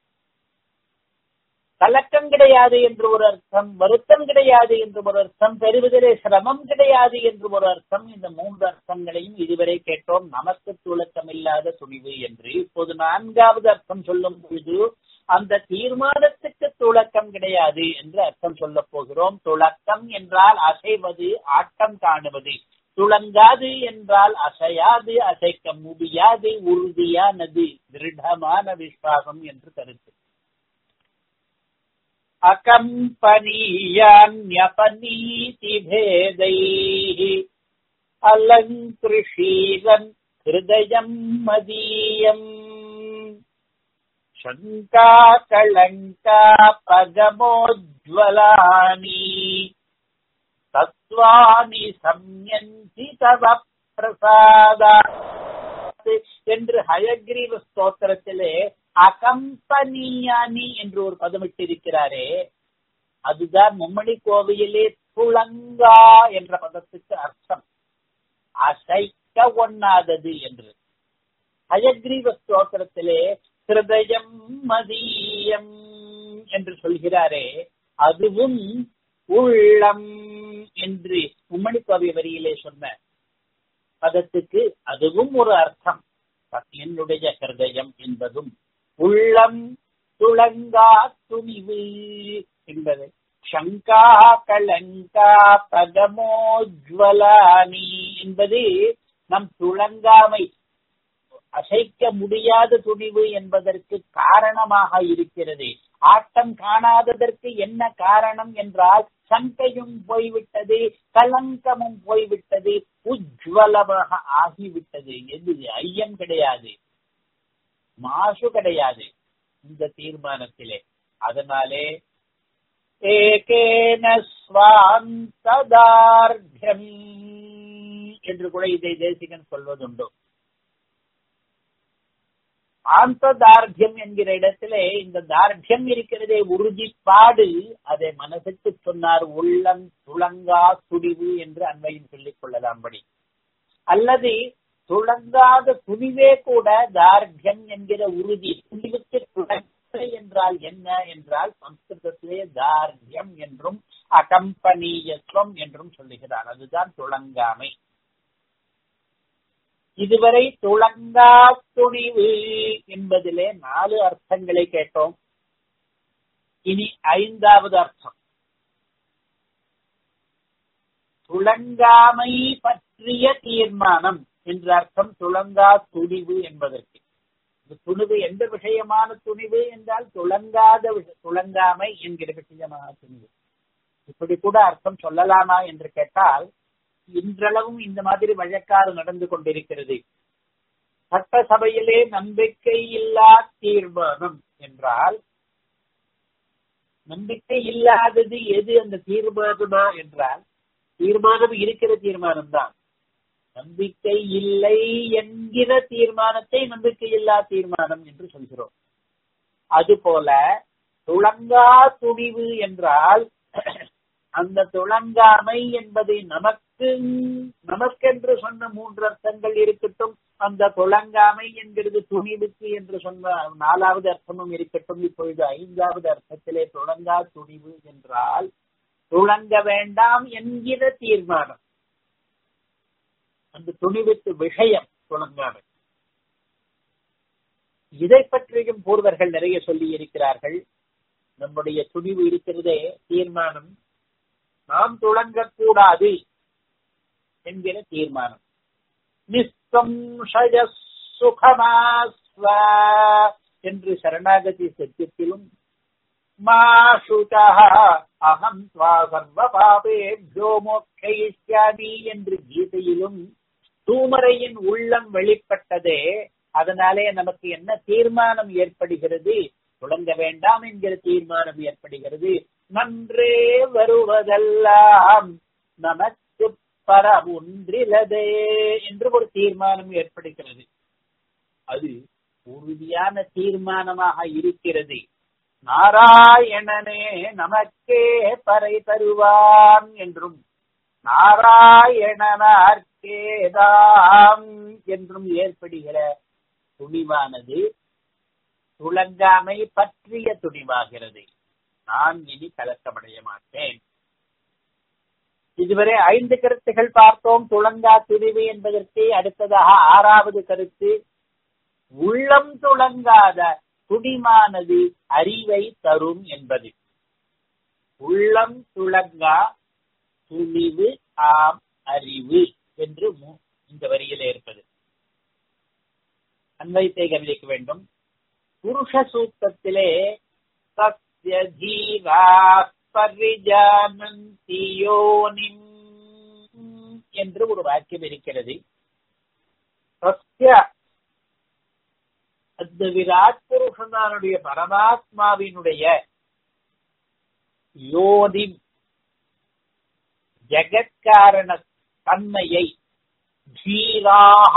கலக்கம் கிடையாது என்று ஒரு அர்த்தம் வருத்தம் கிடையாது என்று ஒரு அர்த்தம் பெறுவதிலே சிரமம் கிடையாது என்று ஒரு அர்த்தம் இந்த மூன்று அர்த்தங்களையும் இதுவரை கேட்டோம் நமக்கு துளக்கம் இல்லாத துணிவு என்று இப்போது நான்காவது அர்த்தம் சொல்லும் பொழுது அந்த தீர்மானத்துக்கு துளக்கம் கிடையாது என்று அர்த்தம் சொல்ல போகிறோம் துளக்கம் என்றால் அசைவது ஆட்டம் காணுவது துளங்காது என்றால் அசையாது அசைக்க முடியாது உறுதியானது திருடமான விஸ்வாசம் என்று கருத்து अकम्पनीयान्यपनीतिभेदैः अलङ्कृषीलन् हृदयम् मदीयम् शङ्का कलङ्का पगमोज्ज्वलानि तत्त्वानि संयन्ति तव பிரசாதா என்று ஹயக்ரீவ ஸ்தோத்திரத்திலே அகம்பனியானி என்று ஒரு பதமிட்டிருக்கிறாரே அதுதான் மும்மணி கோவையிலே துளங்கா என்ற பதத்துக்கு அர்த்தம் அசைக்க ஒண்ணாதது என்று ஹயக்ரீவ ஸ்தோத்திரத்திலே ஹிருதயம் மதியம் என்று சொல்கிறாரே அதுவும் உள்ளம் என்று மும்மணி கோவை வரியிலே சொன்ன பதத்துக்கு அதுவும் ஒரு அர்த்தம் என்னுடைய ஹிருதயம் என்பதும் உள்ளம் துளங்கா துணிவு என்பது சங்கா கலங்கா பதமோஜ்வலானி என்பது நம் துளங்காமை அசைக்க முடியாத துணிவு என்பதற்கு காரணமாக இருக்கிறது ஆட்டம் காணாததற்கு என்ன காரணம் என்றால் சங்கையும் போய்விட்டது கலங்கமும் போய்விட்டது உஜ்வலமாக ஆகிவிட்டது எது ஐயம் கிடையாது மாசு கிடையாது இந்த தீர்மானத்திலே அதனாலே ஏகேன ஸ்வாந்ததார்யம் என்று கூட இதை தேசிகன் சொல்வதுண்டு ஆந்த தார்த்தியம் என்கிற இடத்திலே இந்த தார்த்தியம் இருக்கிறதே உறுதிப்பாடு அதை மனசுக்கு சொன்னார் உள்ளம் துளங்கா துடிவு என்று அன்மையும் சொல்லிக் கொள்ளலாம்படி அல்லது துளங்காத துணிவே கூட தார்த்தியம் என்கிற உறுதி துணிவுக்கு துளங்க என்றால் என்ன என்றால் சம்ஸ்கிருதத்திலே தார்த்தியம் என்றும் அகம்பனீயத்துவம் என்றும் சொல்லுகிறார் அதுதான் துளங்காமை இதுவரை துளங்கா துணிவு என்பதிலே நாலு அர்த்தங்களை கேட்டோம் இனி ஐந்தாவது அர்த்தம் துளங்காமை பற்றிய தீர்மானம் என்ற அர்த்தம் துளங்கா துணிவு என்பதற்கு துணிவு எந்த விஷயமான துணிவு என்றால் துளங்காத துளங்காமை என்கிற விஷயமான துணிவு இப்படி கூட அர்த்தம் சொல்லலாமா என்று கேட்டால் இன்றளவும் இந்த மாதிரி வழக்காறு நடந்து கொண்டிருக்கிறது சட்டசபையிலே நம்பிக்கை இல்லா தீர்மானம் என்றால் நம்பிக்கை இல்லாதது எது அந்த தீர்மானமா என்றால் தீர்மானம் இருக்கிற தீர்மானம் தான் நம்பிக்கை இல்லை என்கிற தீர்மானத்தை நம்பிக்கை இல்லா தீர்மானம் என்று சொல்கிறோம் அதுபோல துளங்கா துணிவு என்றால் அந்த துளங்காமை என்பதை நமக்கு நமக்கென்று சொன்ன மூன்று அர்த்தங்கள் இருக்கட்டும் அந்த துளங்காமை என்கிறது துணிவுக்கு என்று சொன்ன நாலாவது அர்த்தமும் இருக்கட்டும் இப்பொழுது ஐந்தாவது அர்த்தத்திலே துளங்கா துணிவு என்றால் துளங்க வேண்டாம் என்கிற தீர்மானம் அந்த துணிவுக்கு விஷயம் துளங்காமை இதை பற்றியும் பூர்வர்கள் நிறைய சொல்லி இருக்கிறார்கள் நம்முடைய துணிவு இருக்கிறதே தீர்மானம் நாம் துளங்கக்கூடாது என்கிற தீர்மானம் நிஸ்கம்ஷய சுகமாஸ்வ என்று சரணாகதி சத்தியத்திலும் மாசுதா அகம் துவா சர்வ பாபேபியோ மோக்ஷயிஷ்யாமி என்று கீதையிலும் தூமரையின் உள்ளம் வெளிப்பட்டதே அதனாலே நமக்கு என்ன தீர்மானம் ஏற்படுகிறது தொடங்க வேண்டாம் என்கிற தீர்மானம் ஏற்படுகிறது நன்றே வருவதெல்லாம் நமக்கு பரமுன்றிலதே என்று ஒரு தீர்மானம் ஏற்படுகிறது அது உறுதியான தீர்மானமாக இருக்கிறது நாராயணனே நமக்கே பறை தருவான் என்றும் நாராயணனார்க்கேதாம் என்றும் ஏற்படுகிற துணிவானது துளங்காமை பற்றிய துணிவாகிறது நான் இனி கலக்கமடைய மாட்டேன் இதுவரை ஐந்து கருத்துகள் பார்த்தோம் துளங்கா துணிவு என்பதற்கு அடுத்ததாக ஆறாவது கருத்து உள்ளம் துளங்காத துணிமானது அறிவை தரும் என்பது உள்ளம் துளங்கா துணிவு ஆம் அறிவு என்று இந்த வரியிலே இருப்பது அன்வைத்தை கவனிக்க வேண்டும் புருஷ சூக்தத்திலே சத்ய ஜீவா பரிஜானந்தி யோனிம் என்று ஒரு வாக்கியம் இருக்கிறது சத்ய அந்த விராட் புருஷனாருடைய பரமாத்மாவினுடைய யோனி ஜெகத்காரண தன்மையை தீராக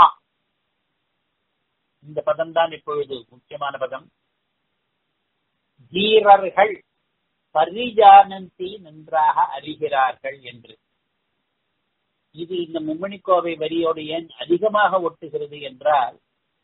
இந்த பதம் தான் இப்பொழுது முக்கியமான பதம் தீரர்கள் பரிஜானந்தி நன்றாக அறிகிறார்கள் என்று இது இந்த மும்மணிக்கோவை வரியோடு ஏன் அதிகமாக ஒட்டுகிறது என்றால்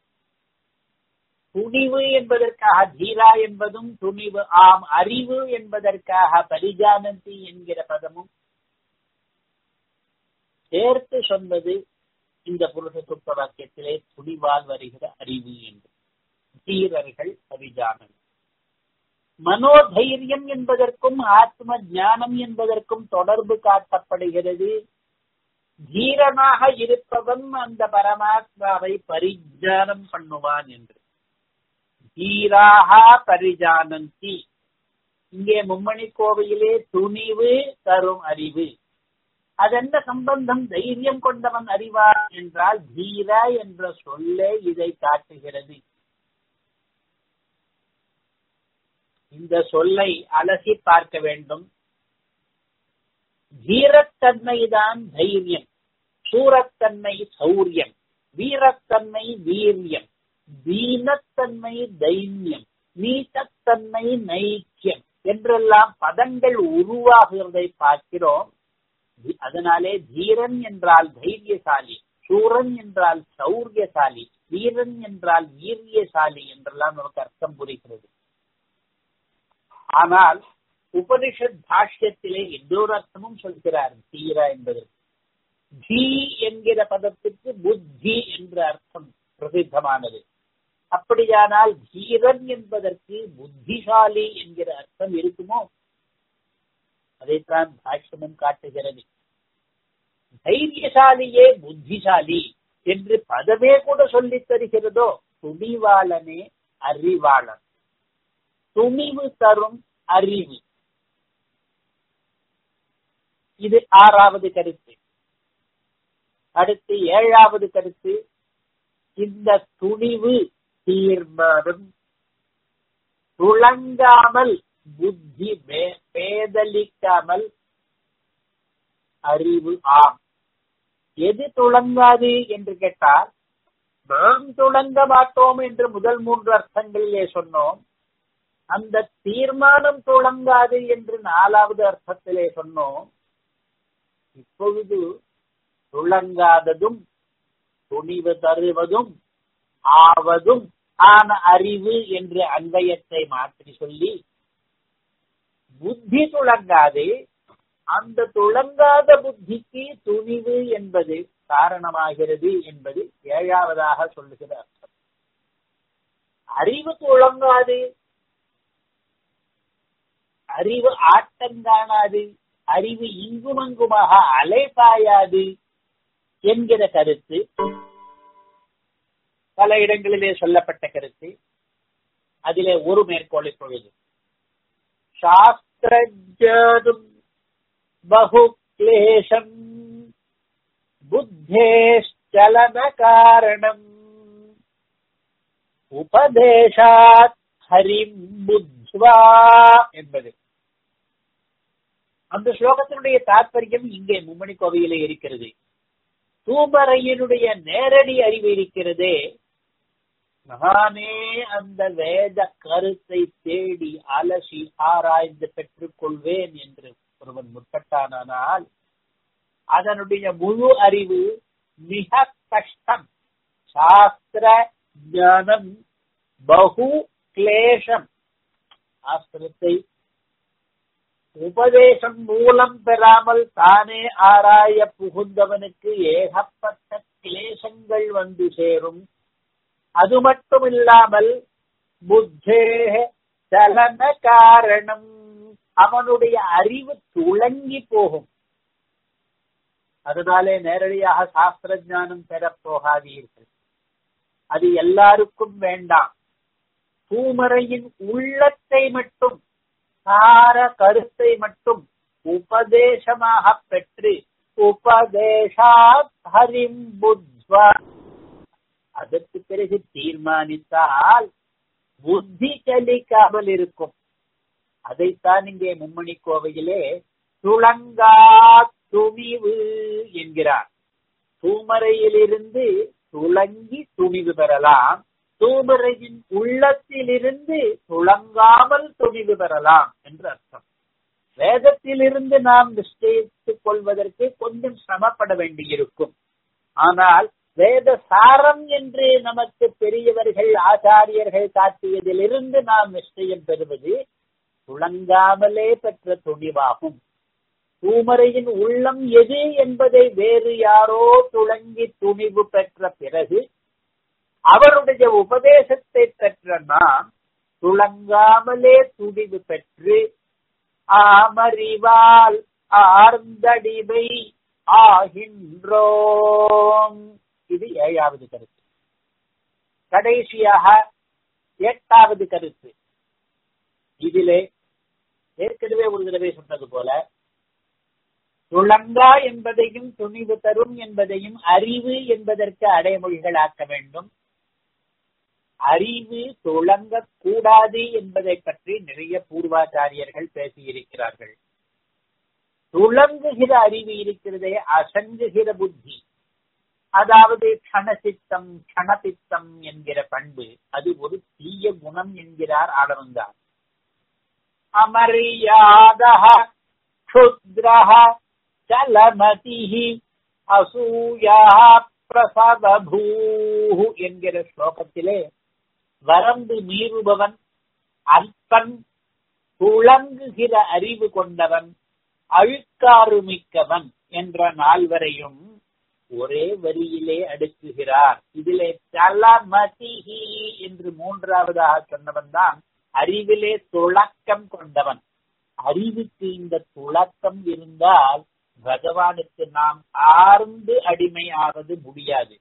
துணிவு என்பதற்காக தீரா என்பதும் துணிவு ஆம் அறிவு என்பதற்காக பரிஜானந்தி என்கிற பதமும் சேர்த்து சொன்னது இந்த புருஷ சுத்த வாக்கியத்திலே துணிவால் வருகிற அறிவு என்று தீரர்கள் பரிஜானன் மனோதைரியம் என்பதற்கும் ஆத்ம ஞானம் என்பதற்கும் தொடர்பு காட்டப்படுகிறது தீரனாக இருப்பவன் அந்த பரமாத்மாவை பரிஜானம் பண்ணுவான் என்று தீராக பரிஜானந்தி இங்கே மும்மணி கோவையிலே துணிவு தரும் அறிவு அதென்ன சம்பந்தம் தைரியம் கொண்டவன் அறிவார் என்றால் தீரா என்ற சொல்லே இதை காட்டுகிறது இந்த சொல்லை அலசி பார்க்க வேண்டும் வீரத்தன்மைதான் தைரியம் சூரத்தன்மை சௌரியம் வீரத்தன்மை வீரியம் தீனத்தன்மை தைன்யம் நீட்டத்தன்மை நைக்கியம் என்றெல்லாம் பதங்கள் உருவாகிறதை பார்க்கிறோம் அதனாலே தீரன் என்றால் தைரியசாலி சூரன் என்றால் சௌரியசாலி வீரன் என்றால் வீரியசாலி என்றெல்லாம் நமக்கு அர்த்தம் புரிகிறது ஆனால் உபனிஷத் பாஷ்யத்திலே இன்னொரு அர்த்தமும் சொல்கிறார் தீரா என்பது தீ என்கிற பதத்திற்கு புத்தி என்ற அர்த்தம் பிரசித்தமானது அப்படியானால் தீரன் என்பதற்கு புத்திசாலி என்கிற அர்த்தம் இருக்குமோ அதைத்தான் பாஷ்யமும் காட்டுகிறது தைரியசாலியே புத்திசாலி என்று பதமே கூட சொல்லித் தருகிறதோ துணிவாளனே அறிவாளன் துணிவு தரும் அறிவு இது ஆறாவது கருத்து அடுத்து ஏழாவது கருத்து இந்த துணிவு தீர்மானம் துளங்காமல் புத்தி பேதலிக்காமல் அறிவு ஆம் எது துளங்காது என்று கேட்டால் நாம் துளங்க மாட்டோம் என்று முதல் மூன்று அர்த்தங்களிலே சொன்னோம் அந்த தீர்மானம் துளங்காது என்று நாலாவது அர்த்தத்திலே சொன்னோம் இப்பொழுது துளங்காததும் துணிவு தருவதும் ஆவதும் ஆன அறிவு என்று அன்வயத்தை மாற்றி சொல்லி புத்தி துளங்காது அந்த துளங்காத புத்திக்கு துணிவு என்பது காரணமாகிறது என்பது ஏழாவதாக சொல்லுகிற அர்த்தம் அறிவு துளங்காது அறிவு ஆட்டங்காணாது அறிவு இங்குமங்குமாக அலைபாயாது என்கிற கருத்து பல இடங்களிலே சொல்லப்பட்ட கருத்து அதிலே ஒரு மேற்கோள் இப்பொழுது சாஸ்திரஜானும் பகு கிளேசம் புத்தேஷ்சலன காரணம் உபதேசாத் ஹரிம் புத்வா என்பது அந்த ஸ்லோகத்தினுடைய தாற்பயம் இங்கே மும்மணி கோவையிலே இருக்கிறது தூமரையினுடைய நேரடி அறிவு இருக்கிறதே நானே அந்த வேத கருத்தை தேடி அலசி ஆராய்ந்து பெற்றுக் கொள்வேன் என்று ஒருவன் முற்பட்டானால் அதனுடைய முழு அறிவு மிக கஷ்டம் சாஸ்திர ஞானம் பகு கிளேஷம் சாஸ்திரத்தை உபதேசம் மூலம் பெறாமல் தானே ஆராய புகுந்தவனுக்கு ஏகப்பட்ட கிளேசங்கள் வந்து சேரும் அது மட்டும் இல்லாமல் புத்தே சலன காரணம் அவனுடைய அறிவு துளங்கி போகும் அதனாலே நேரடியாக சாஸ்திர ஞானம் பெறப் போகாதீர்கள் அது எல்லாருக்கும் வேண்டாம் பூமரையின் உள்ளத்தை மட்டும் சார கருத்தை மட்டும் உபதேசமாக பெற்று உபதேசாத் ஹரிம் புத்வா அதற்கு பிறகு தீர்மானித்தால் புத்தி சலிக்காமல் இருக்கும் அதைத்தான் இங்கே மும்மணி கோவையிலே துளங்கா துணிவு என்கிறார் தூமரையிலிருந்து துளங்கி துணிவு பெறலாம் தூமரையின் உள்ளத்திலிருந்து துளங்காமல் துணிவு பெறலாம் என்று அர்த்தம் வேதத்திலிருந்து நாம் நிச்சயித்துக் கொள்வதற்கு கொஞ்சம் சிரமப்பட வேண்டியிருக்கும் ஆனால் வேத சாரம் என்று நமக்கு பெரியவர்கள் ஆச்சாரியர்கள் காட்டியதிலிருந்து நாம் நிச்சயம் பெறுவது துளங்காமலே பெற்ற துணிவாகும் பூமரையின் உள்ளம் எது என்பதை வேறு யாரோ துளங்கி துணிவு பெற்ற பிறகு அவருடைய உபதேசத்தை பெற்ற நாம் துளங்காமலே துணிவு பெற்று ஆமறிவால் ஆர்ந்தடிமை ஆகின்றோம் இது ஏழாவது கருத்து கடைசியாக எட்டாவது கருத்து இதிலே ஏற்கனவே ஒரு தடவை சொன்னது போல துளங்கா என்பதையும் துணிவு தரும் என்பதையும் அறிவு என்பதற்கு அடைமொழிகளாக்க வேண்டும் அறிவு துளங்க கூடாது என்பதை பற்றி நிறைய பூர்வாச்சாரியர்கள் பேசியிருக்கிறார்கள் துளங்குகிற அறிவு இருக்கிறதே அசங்குகிற புத்தி அதாவது கணசித்தம் கணபித்தம் என்கிற பண்பு அது ஒரு தீய குணம் என்கிறார் ஆடவந்தார் அமரியாத க்ஷுத்ரஹ சலமதிஹி அசூயா பிரசவபூஹு என்கிற ஸ்லோகத்திலே வரம்பு மீறுபவன் அல்பன் துளங்குகிற அறிவு கொண்டவன் அழுக்காறு மிக்கவன் என்ற நால்வரையும் ஒரே வரியிலே அடுக்குகிறார் இதிலே தலமதிஹி என்று மூன்றாவதாக சொன்னவன் தான் அறிவிலே துளக்கம் கொண்டவன் அறிவுக்கு இந்த துளக்கம் இருந்தால் பகவானுக்கு நாம் ஆர்ந்து அடிமையாவது முடியாது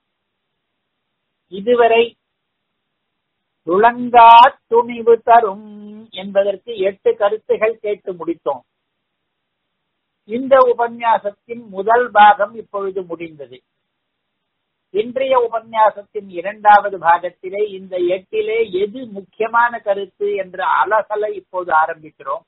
இதுவரை துளங்கா துணிவு தரும் என்பதற்கு எட்டு கருத்துகள் கேட்டு முடித்தோம் இந்த உபன்யாசத்தின் முதல் பாகம் இப்பொழுது முடிந்தது இன்றைய உபன்யாசத்தின் இரண்டாவது பாகத்திலே இந்த எட்டிலே எது முக்கியமான கருத்து என்ற அலசலை இப்போது ஆரம்பிக்கிறோம்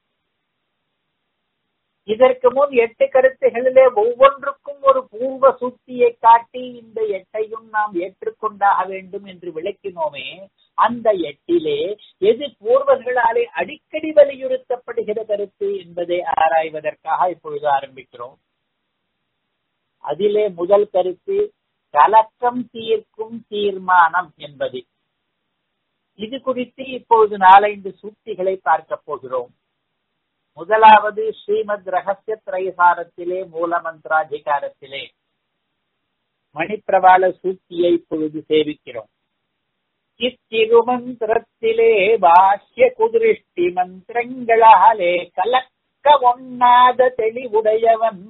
இதற்கு முன் எட்டு கருத்துகளிலே ஒவ்வொன்றுக்கும் ஒரு பூர்வ சூத்தியை காட்டி இந்த எட்டையும் நாம் ஏற்றுக்கொண்டாக வேண்டும் என்று விளக்கினோமே அந்த எட்டிலே எது பூர்வர்களாலே அடிக்கடி வலியுறுத்தப்படுகிற கருத்து என்பதை ஆராய்வதற்காக இப்பொழுது ஆரம்பிக்கிறோம் அதிலே முதல் கருத்து கலக்கம் தீர்க்கும் தீர்மானம் என்பது இது குறித்து இப்பொழுது நாலைந்து சூக்திகளை பார்க்க போகிறோம் முதலாவது ஸ்ரீமத் ரகசிய திரைசாரத்திலே மூலமந்திராதிகாரத்திலே மணிப்பிரவாள சூக்தியை இப்பொழுது சேவிக்கிறோம் இத்திருமந்திரத்திலே பாஷ்ய குதிருஷ்டி மந்திரங்களாலே கலக்க ஒண்ணாத தெளிவுடையவன்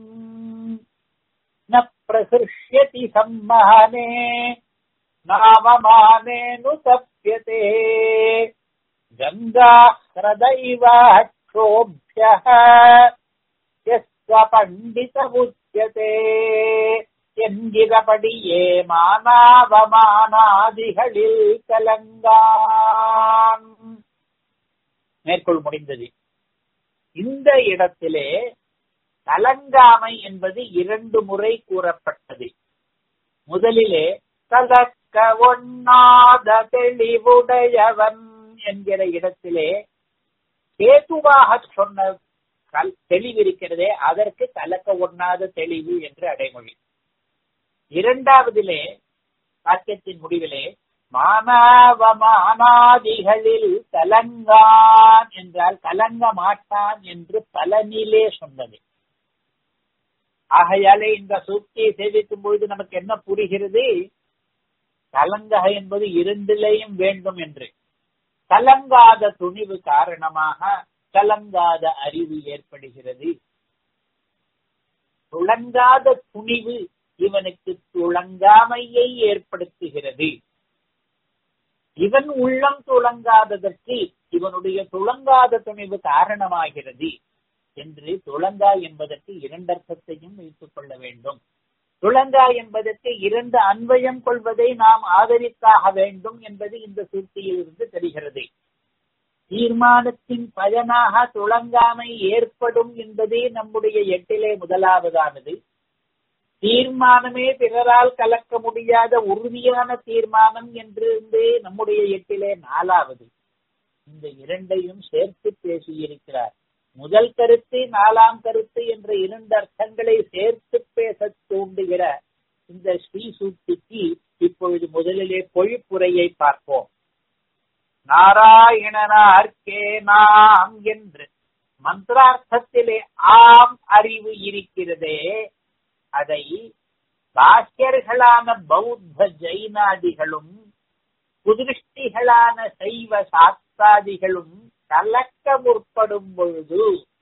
ந பிரசிருஷ்யதி சம்மானே நாமமானேனு தப்பியதே கங்கா ஹிருதைவாட்சோபியः யஸ்வ பண்டித உச்சதே என்கிறபடியே மானாவமானாதிகளில் கலங்கான் மேற்கொள் முடிந்தது இந்த இடத்திலே கலங்காமை என்பது இரண்டு முறை கூறப்பட்டது முதலிலே கலக்க ஒண்ணாத தெளிவுடையவன் என்கிற இடத்திலே கேதுவாக சொன்ன கல் தெளிவு இருக்கிறதே அதற்கு கலக்க ஒண்ணாத தெளிவு என்று அடைமொழி இரண்டாவதிலே வாக்கியத்தின் முடிவிலே மானாவமானாதிகளில் கலங்கான் என்றால் கலங்க மாட்டான் என்று பலனிலே சொன்னது ஆகையாலே இந்த சூக்தியை சேவிக்கும் பொழுது நமக்கு என்ன புரிகிறது கலங்கக என்பது இரண்டிலேயும் வேண்டும் என்று கலங்காத துணிவு காரணமாக கலங்காத அறிவு ஏற்படுகிறது துளங்காத துணிவு இவனுக்கு துளங்காமையை ஏற்படுத்துகிறது இவன் உள்ளம் துளங்காததற்கு இவனுடைய துளங்காத துணிவு காரணமாகிறது என்று துளங்கா என்பதற்கு இரண்டர்த்தத்தையும் வைத்துக் கொள்ள வேண்டும் துளங்கா என்பதற்கு இரண்டு அன்வயம் கொள்வதை நாம் ஆதரித்தாக வேண்டும் என்பது இந்த சூழ்ச்சியில் இருந்து தெரிகிறது தீர்மானத்தின் பயனாக துளங்காமை ஏற்படும் என்பதே நம்முடைய எட்டிலே முதலாவதானது தீர்மானமே பிறரால் கலக்க முடியாத உறுதியான தீர்மானம் என்று நம்முடைய எட்டிலே நாலாவது இந்த இரண்டையும் சேர்த்து பேசியிருக்கிறார் முதல் கருத்து நாலாம் கருத்து என்ற இரண்டு அர்த்தங்களை சேர்த்து பேச தூண்டுகிற இந்த ஸ்ரீ சூக்திக்கு இப்பொழுது முதலிலே பொழிப்புரையை பார்ப்போம் நாராயணனார்க்கே நாம் என்று மந்திரார்த்தத்திலே ஆம் அறிவு இருக்கிறதே அதை பாக்கியர்களான பௌத்த ஜெயினாதிகளும் புதிருஷ்டிகளான சைவ சாஸ்திராதிகளும் கலக்க முற்படும் பொழுது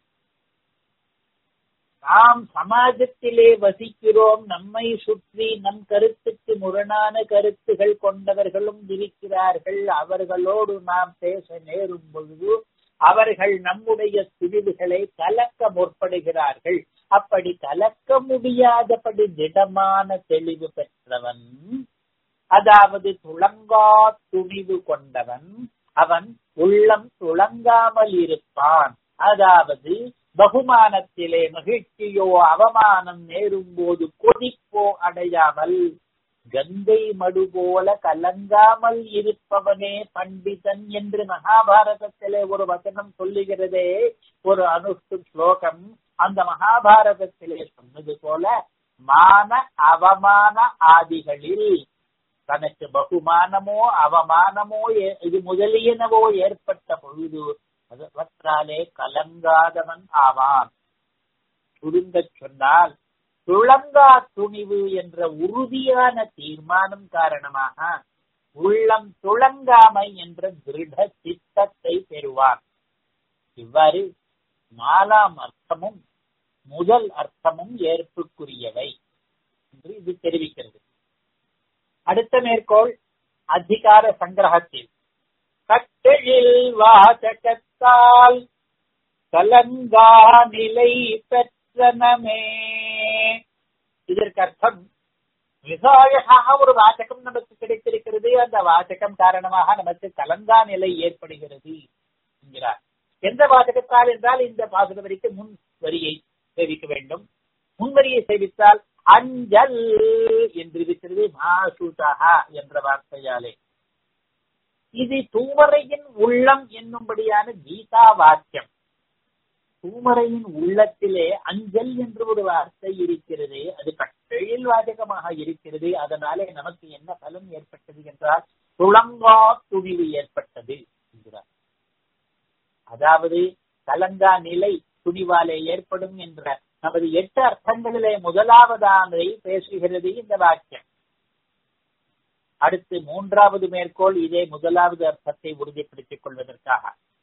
நாம் சமாஜத்திலே வசிக்கிறோம் நம்மை சுற்றி நம் கருத்துக்கு முரணான கருத்துகள் கொண்டவர்களும் இருக்கிறார்கள் அவர்களோடு நாம் பேச நேரும் பொழுது அவர்கள் நம்முடைய பிரிவுகளை கலக்க முற்படுகிறார்கள் அப்படி கலக்க முடியாதபடி திடமான தெளிவு பெற்றவன் அதாவது துளங்கா துணிவு கொண்டவன் அவன் உள்ளம் துளங்காமல் இருப்பான் அதாவது பகுமானத்திலே மகிழ்ச்சியோ அவமானம் நேரும் போது கொதிப்போ அடையாமல் கங்கை மடு போல கலங்காமல் இருப்பவனே பண்டிதன் என்று மகாபாரதத்திலே ஒரு வசனம் சொல்லுகிறதே ஒரு அனுஷ்டு ஸ்லோகம் அந்த மகாபாரதத்திலே சொன்னது போல மான அவமான ஆதிகளில் தனக்கு பகுமானமோ அவமானமோ இது முதலியனவோ ஏற்பட்ட பொழுது அவற்றாலே கலங்காதவன் ஆவான் சுருங்க சொன்னால் துளங்கா துணிவு என்ற உறுதியான தீர்மானம் காரணமாக உள்ளம் துளங்காமை என்ற திருட சித்தத்தை பெறுவார் இவ்வாறு நாலாம் அர்த்தமும் முதல் அர்த்தமும் ஏற்புக்குரியவை என்று இது தெரிவிக்கிறது அடுத்த மேற்கோள் அதிகார சங்கிரகத்தில் கட்டெழில் வாசகத்தால் கலங்கா நிலை பெற்றனமே இதற்கு அர்த்தம் மிக அழகாக ஒரு வாசகம் நமக்கு கிடைத்திருக்கிறது அந்த வாசகம் காரணமாக நமக்கு கலங்கா நிலை ஏற்படுகிறது என்கிறார் எந்த வாசகத்தால் என்றால் இந்த பாசுர வரிக்கு முன் வரியை சேவிக்க வேண்டும் முன்வரியை சேவித்தால் அஞ்சல் என்று இருக்கிறது மாசுதா என்ற வார்த்தையாலே இது தூமரையின் உள்ளம் என்னும்படியான கீதா வாக்கியம் தூமரையின் உள்ளத்திலே அஞ்சல் என்று ஒரு வார்த்தை இருக்கிறது அது கட்டழில் வாசகமாக இருக்கிறது அதனாலே நமக்கு என்ன பலன் ஏற்பட்டது என்றால் துளங்கா துணிவு ஏற்பட்டது என்கிறார் அதாவது கலங்கா நிலை துணிவாலே ஏற்படும் என்ற நமது எட்டு அர்த்தங்களிலே முதலாவதானதை பேசுகிறது இந்த வாக்கியம் அடுத்து மூன்றாவது மேற்கோள் இதே முதலாவது அர்த்தத்தை உறுதிப்படுத்திக் கொள்வதற்காக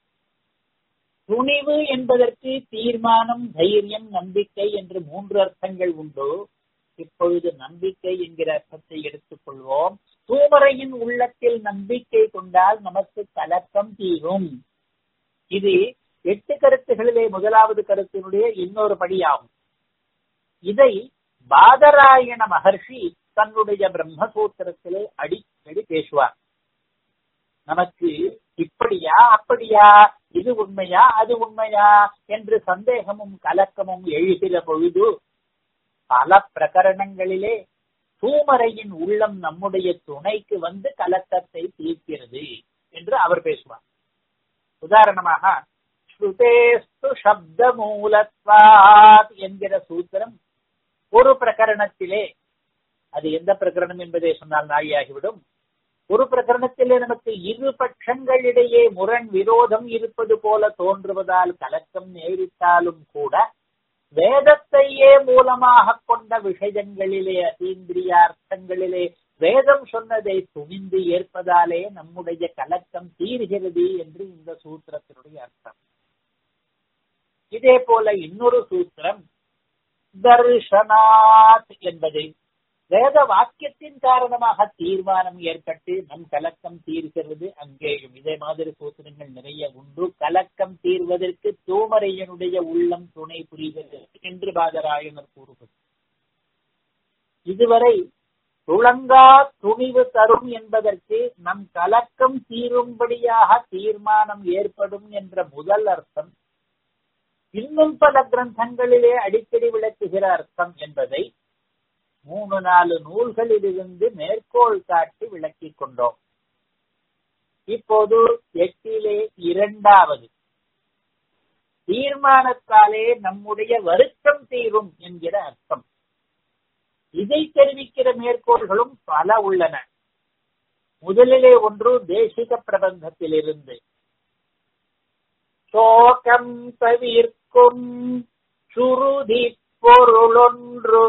துணிவு என்பதற்கு தீர்மானம் தைரியம் நம்பிக்கை என்று மூன்று அர்த்தங்கள் உண்டு இப்பொழுது நம்பிக்கை என்கிற அர்த்தத்தை எடுத்துக் கொள்வோம் தூமரையின் உள்ளத்தில் நம்பிக்கை கொண்டால் நமக்கு கலக்கம் தீரும் இது எட்டு கருத்துகளிலே முதலாவது கருத்தினுடைய இன்னொரு படியாகும் இதை பாதராயண மகர்ஷி தன்னுடைய பிரம்மசூத்திரத்திலே அடிக்கடி பேசுவார் நமக்கு இப்படியா அப்படியா இது உண்மையா அது உண்மையா என்று சந்தேகமும் கலக்கமும் எழுகிற பொழுது பல பிரகரணங்களிலே தூமரையின் உள்ளம் நம்முடைய துணைக்கு வந்து கலக்கத்தை தீர்க்கிறது என்று அவர் பேசுவார் உதாரணமாக ஸ்ருதேஸ்து சப்த மூலத்வாத் என்கிற சூத்திரம் ஒரு பிரகரணத்திலே அது எந்த பிரகரணம் என்பதை சொன்னால் நாழியாகிவிடும் ஒரு பிரகரணத்திலே நமக்கு இரு பட்சங்களிடையே முரண் விரோதம் இருப்பது போல தோன்றுவதால் கலக்கம் நேரிட்டாலும் கூட வேதத்தையே மூலமாக கொண்ட விஷயங்களிலே அதீந்திரியார்த்தங்களிலே வேதம் சொன்னதை துணிந்து ஏற்பதாலே நம்முடைய கலக்கம் தீர்கிறது என்று இந்த சூத்திரத்தினுடைய அர்த்தம் இதே போல இன்னொரு சூத்திரம் தர்ஷனாத் என்பதை வேத வாக்கியத்தின் காரணமாக தீர்மானம் ஏற்பட்டு நம் கலக்கம் தீர்கிறது அங்கேயும் இதே மாதிரி சூத்திரங்கள் நிறைய உண்டு கலக்கம் தீர்வதற்கு தூமரையனுடைய உள்ளம் துணை புரிகிறது என்று பாதராயனர் கூறுவது இதுவரை துளங்கா துணிவு தரும் என்பதற்கு நம் கலக்கம் தீரும்படியாக தீர்மானம் ஏற்படும் என்ற முதல் அர்த்தம் இன்னும் பல கிரந்தங்களிலே அடிக்கடி விளக்குகிற அர்த்தம் என்பதை மூணு நாலு நூல்களிலிருந்து மேற்கோள் காட்டி விளக்கிக் கொண்டோம் இப்போது எட்டிலே இரண்டாவது தீர்மானத்தாலே நம்முடைய வருத்தம் தீரும் என்கிற அர்த்தம் இதை தெரிவிக்கிற மேற்கோள்களும் பல உள்ளன முதலிலே ஒன்று தேசிக பிரபந்தத்திலிருந்து சோகம் தவிர்க்கும் சுருதி பொருளொன்று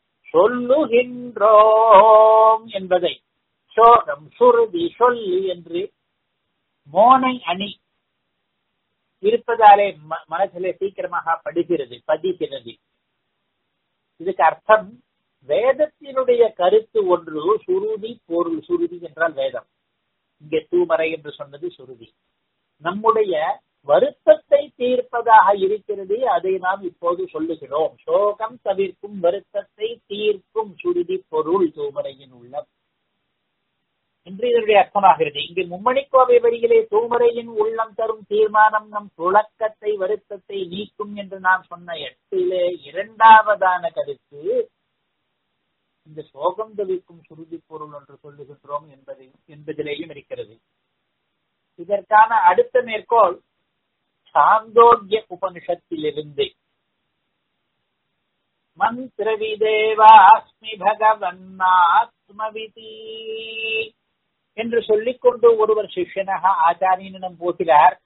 சொல்லுகின்றோம் என்பதை சோகம் சுருதி சொல்லி என்று மோனை அணி இருப்பதாலே மனசிலே சீக்கிரமாக படுகிறது பதிகிறது இதுக்கு அர்த்தம் வேதத்தினுடைய கருத்து ஒன்று சுருதி பொருள் சுருதி என்றால் வேதம் இங்கே தூமறை என்று சொன்னது சுருதி நம்முடைய வருத்தத்தை தீர்ப்பதாக இருக்கிறது அதை நாம் இப்போது சொல்லுகிறோம் சோகம் தவிர்க்கும் வருத்தத்தை தீர்க்கும் சுருதி பொருள் தூமறையின் உள்ளம் என்று இதனுடைய அர்த்தமாகிறது இங்கு மும்மணிக்கோவை வரியிலே தூமறையின் உள்ளம் தரும் தீர்மானம் நம் துளக்கத்தை வருத்தத்தை நீக்கும் என்று நாம் சொன்ன எட்டிலே இரண்டாவதான கருத்து இந்த சோகம் தவிர்க்கும் சுருதி பொருள் என்று சொல்லுகின்றோம் என்பதை என்பதிலேயும் இருக்கிறது இதற்கான அடுத்த மேற்கோள் சாந்தோக்கிய உபனிஷத்திலிருந்து மந்திரவிதேவாஸ்மி பகவன்னாத்மவிதி என்று சொல்லிக்கொண்டு ஒருவர் சிஷ்யனாக ஆச்சாரியனிடம் போகிறார்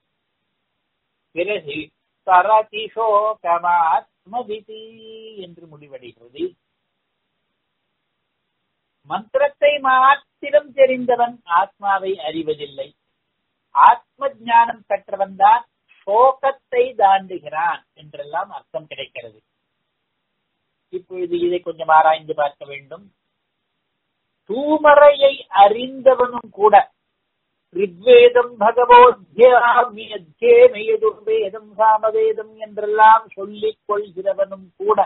பிறகு தரதி சோகமாத்மவிதி என்று முடிவடைகிறது மந்திரத்தை மாத்திரம் தெரிந்தவன் ஆத்மாவை அறிவதில்லை ஆத்ம ஞானம் பெற்றவன் தான் சோகத்தை தாண்டுகிறான் என்றெல்லாம் அர்த்தம் கிடைக்கிறது இப்பொழுது இதை கொஞ்சம் ஆராய்ந்து பார்க்க வேண்டும் தூமறையை அறிந்தவனும் கூட ரிக்வேதம் பகவோத்யேதுர்வேதம் சாமவேதம் என்றெல்லாம் சொல்லிக் கொள்கிறவனும் கூட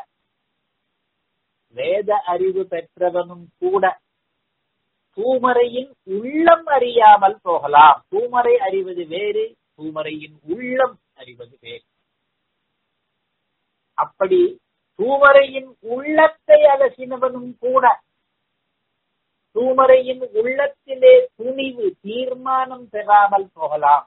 வேத அறிவு பெற்றவனும் கூட தூமறையின் உள்ளம் அறியாமல் போகலாம் தூமறை அறிவது வேறு தூமறையின் உள்ளம் அறிவது வேறு அப்படி தூமறையின் உள்ளத்தை அலசினவனும் கூட தூமறையின் உள்ளத்திலே துணிவு தீர்மானம் பெறாமல் போகலாம்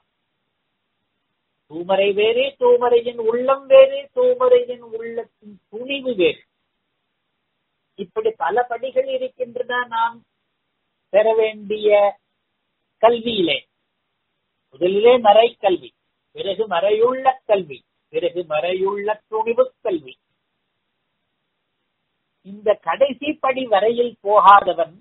தூமறை வேறு தூமறையின் உள்ளம் வேறு தூமறையின் உள்ளத்தின் துணிவு வேறு இப்படி பல படிகள் இருக்கின்றன நாம் பெற வேண்டிய கல்வியிலே முதலிலே மறை கல்வி பிறகு மறையுள்ள கல்வி பிறகு மறையுள்ள துணிவு கல்வி இந்த கடைசி படி வரையில் போகாதவன்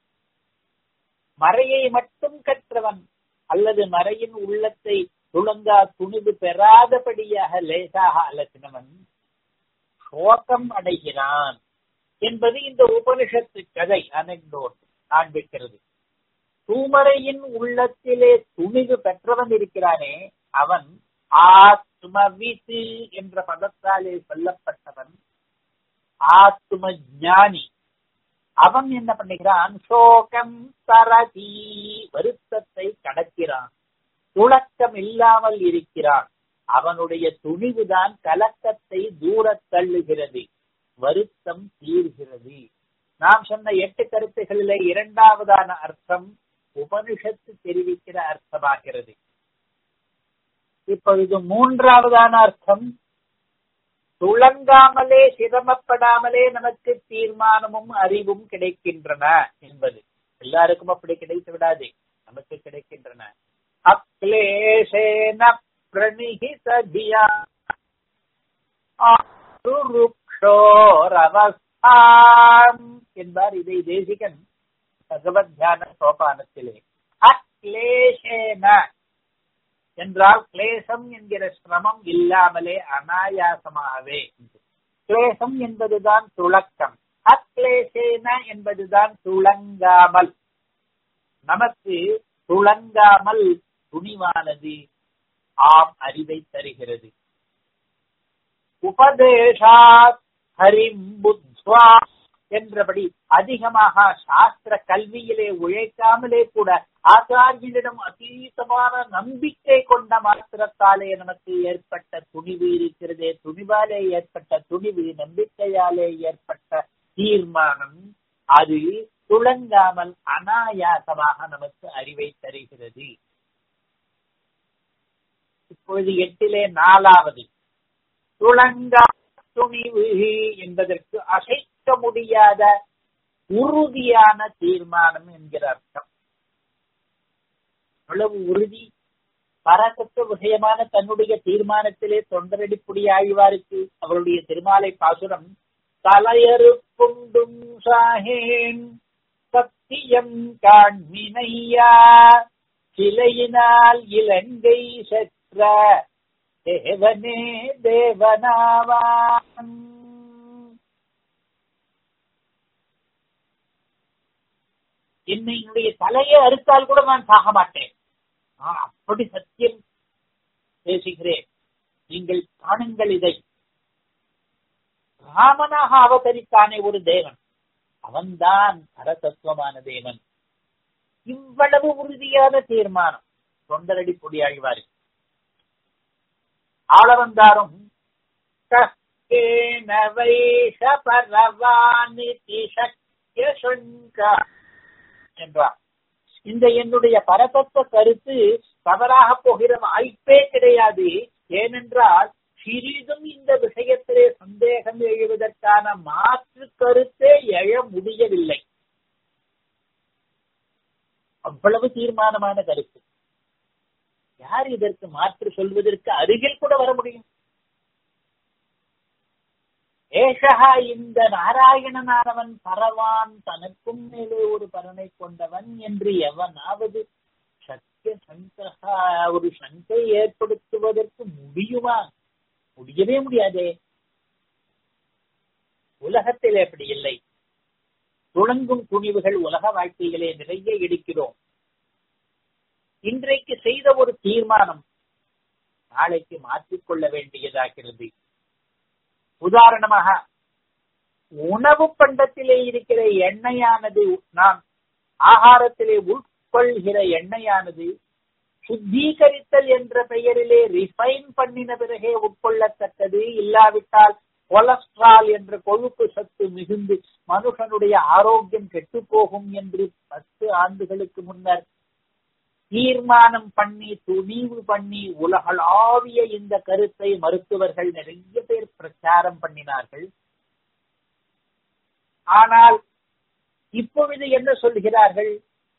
மறையை மட்டும் கற்றவன் அல்லது மறையின் உள்ளத்தை துளங்கா துணிவு பெறாதபடியாக லேசாக அலசினவன் சோகம் அடைகிறான் என்பது இந்த உபனிஷத்து கதை அனெக்டோட் காண்பிக்கிறது தூமறையின் உள்ளத்திலே துணிவு பெற்றவன் இருக்கிறானே அவன் ஆத்மவித்து என்ற பதத்தாலே சொல்லப்பட்டவன் ஆத்ம ஞானி அவன் என்ன பண்ணுகிறான் சோகம் தரதி வருத்தத்தை கடக்கிறான் துளக்கம் இல்லாமல் இருக்கிறான் அவனுடைய துணிவுதான் கலக்கத்தை தூர தள்ளுகிறது வருத்தம் தீர்கிறது நாம் சொன்ன எட்டு கருத்துகளிலே இரண்டாவதான அர்த்தம் உபனிஷத்து தெரிவிக்கிற அர்த்தமாகிறது இப்பொழுது மூன்றாவதான அர்த்தம் துளங்காமலே சிரமப்படாமலே நமக்கு தீர்மானமும் அறிவும் கிடைக்கின்றன என்பது எல்லாருக்கும் அப்படி கிடைத்து விடாது நமக்கு கிடைக்கின்றன அக்லேஷேன பிரணிகிதியா ருக்ஷோரவஸ்தாம் என்பார் இதை தேசிகன் பகவத் தியான சோபானத்திலே அக்லேஷேன என்றால் கிளேசம் என்கிற சிரமம் இல்லாமலே அனாயாசமாகவே கிளேசம் என்பதுதான் துளக்கம் அக்லேசேன என்பதுதான் துளங்காமல் நமக்கு துளங்காமல் துணிவானது ஆம் அறிவை தருகிறது உபதேசாத் ஹரிம் புத்வா என்றபடி அதிகமாக சாஸ்திர கல்வியிலே உழைக்காமலே கூட ஆச்சாரியனிடம் அதீதமான நம்பிக்கை கொண்ட மாத்திரத்தாலே நமக்கு ஏற்பட்ட துணிவு இருக்கிறதே துணிவாலே ஏற்பட்ட துணிவு நம்பிக்கையாலே ஏற்பட்ட தீர்மானம் அது துளங்காமல் அனாயாசமாக நமக்கு அறிவை தருகிறது இப்பொழுது எட்டிலே நாலாவது துளங்கா துணிவு என்பதற்கு அசைக்க முடியாத உறுதியான தீர்மானம் என்கிற அர்த்தம் அவ்வளவு உறுதி பரதத்துவ விஷயமான தன்னுடைய தீர்மானத்திலே தொண்டரடிப்புடி ஆழ்வாருக்கு அவருடைய திருமாலை பாசுரம் தலையறுப்புண்டும் சாகேன் சத்தியம் காண்மினையா சிலையினால் இலங்கை செற்ற தேவனே தேவனாவான் என்னுடைய தலையை அறுத்தால் கூட நான் சாக மாட்டேன் நான் அப்படி சத்தியம் பேசுகிறேன் நீங்கள் காணுங்கள் இதை ராமனாக அவதரித்தானே ஒரு தேவன் அவன்தான் பரதத்துவமான தேவன் இவ்வளவு உறுதியான தீர்மானம் தொண்டரடி பொடியாழ்வாரு ஆள வந்தாரும் என்றார் இந்த என்னுடைய பரதத்துவ கருத்து தவறாக போகிற வாய்ப்பே கிடையாது ஏனென்றால் சிறிதும் இந்த விஷயத்திலே சந்தேகம் எழுவதற்கான மாற்று கருத்தே எழ முடியவில்லை அவ்வளவு தீர்மானமான கருத்து யார் இதற்கு மாற்று சொல்வதற்கு அருகில் கூட வர முடியும் ஏஷகா இந்த நாராயணனானவன் பரவான் தனக்கும் மேலே ஒரு பலனை கொண்டவன் என்று எவனாவது சத்திய சங்கா ஒரு சங்கை ஏற்படுத்துவதற்கு முடியுமா முடியவே முடியாதே உலகத்தில் அப்படி இல்லை துளங்கும் துணிவுகள் உலக வாழ்க்கையிலே நிறைய எடுக்கிறோம் இன்றைக்கு செய்த ஒரு தீர்மானம் நாளைக்கு மாற்றிக்கொள்ள வேண்டியதாகிறது உதாரணமாக உணவு பண்டத்திலே இருக்கிற எண்ணெயானது நாம் ஆகாரத்திலே உட்கொள்கிற எண்ணெயானது சுத்தீகரித்தல் என்ற பெயரிலே ரிஃபைன் பண்ணின பிறகே உட்கொள்ளத்தக்கது இல்லாவிட்டால் கொலஸ்ட்ரால் என்ற கொழுப்பு சத்து மிகுந்து மனுஷனுடைய ஆரோக்கியம் கெட்டு போகும் என்று பத்து ஆண்டுகளுக்கு முன்னர் தீர்மானம் பண்ணி துணிவு பண்ணி உலகளாவிய இந்த கருத்தை மருத்துவர்கள் நிறைய பேர் பிரச்சாரம் பண்ணினார்கள் ஆனால் இப்பொழுது என்ன சொல்கிறார்கள்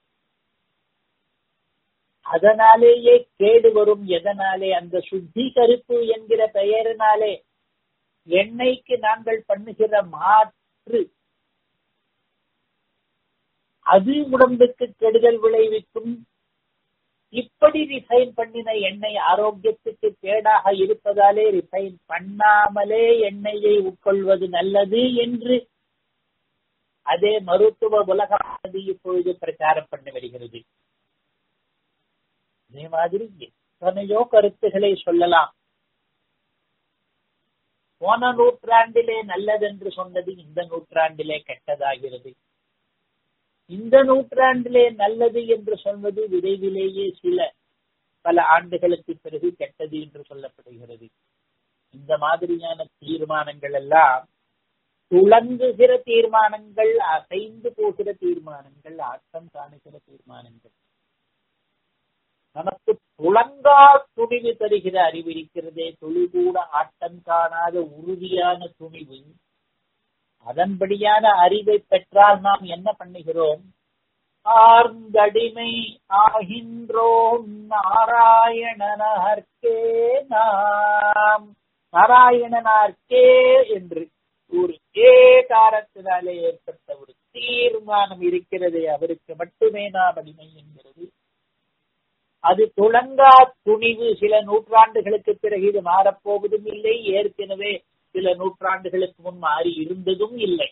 அதனாலேயே கேடு வரும் எதனாலே அந்த சுத்திகரிப்பு என்கிற பெயரினாலே எண்ணெய்க்கு நாங்கள் பண்ணுகிற மாற்று அது உடம்புக்கு கெடுதல் விளைவிக்கும் இப்படி ரிஃபைன் பண்ணின எண்ணெய் ஆரோக்கியத்துக்கு கேடாக இருப்பதாலே ரிஃபைன் பண்ணாமலே எண்ணெயை உட்கொள்வது நல்லது என்று அதே மருத்துவ உலகமானது இப்பொழுது பிரச்சாரம் பண்ணி வருகிறது அதே மாதிரி எத்தனையோ கருத்துக்களை சொல்லலாம் போன நூற்றாண்டிலே நல்லதென்று சொன்னது இந்த நூற்றாண்டிலே கெட்டதாகிறது இந்த நூற்றாண்டிலே நல்லது என்று சொல்வது விரைவிலேயே சில பல ஆண்டுகளுக்கு பிறகு கெட்டது என்று சொல்லப்படுகிறது இந்த மாதிரியான தீர்மானங்கள் எல்லாம் துளங்குகிற தீர்மானங்கள் அசைந்து போகிற தீர்மானங்கள் ஆட்டம் காணுகிற தீர்மானங்கள் நமக்கு துளங்கா துணிவு தருகிற அறிவு இருக்கிறதே துளி கூட ஆட்டம் காணாத உறுதியான துணிவு அதன்படியான அறிவை பெற்றால் நாம் என்ன பண்ணுகிறோம் ஆர்ந்தடிமை ஆகின்றோம் நாராயணனார்க்கே நாம் நாராயணனார்க்கே என்று ஒரு ஏகாரத்தினாலே ஏற்பட்ட ஒரு தீர்மானம் இருக்கிறது அவருக்கு மட்டுமே நாம் அடிமை என்கிறது அது துளங்கா துணிவு சில நூற்றாண்டுகளுக்கு பிறகு இது மாறப்போவதும் இல்லை ஏற்கனவே சில நூற்றாண்டுகளுக்கு முன் மாறி இருந்ததும் இல்லை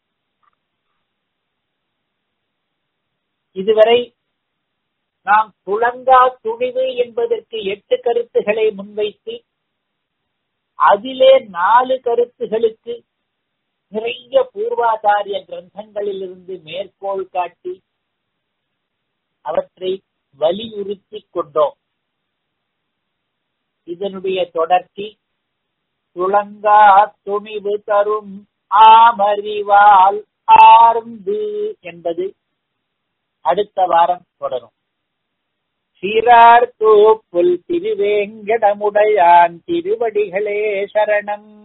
இதுவரை நாம் துளங்கா துணிவு என்பதற்கு எட்டு கருத்துக்களை முன்வைத்து அதிலே நாலு கருத்துகளுக்கு நிறைய பூர்வாச்சாரிய கிரந்தங்களில் இருந்து மேற்கோள் காட்டி அவற்றை வலியுறுத்தி கொண்டோம் இதனுடைய தொடர்ச்சி துளங்கா துணிவு தரும் ஆமறிவால் ஆர்ந்து என்பது அடுத்த வாரம் தொடரும் சீரார் தூப்புல் திருவேங்கடமுடையான் திருவடிகளே சரணம்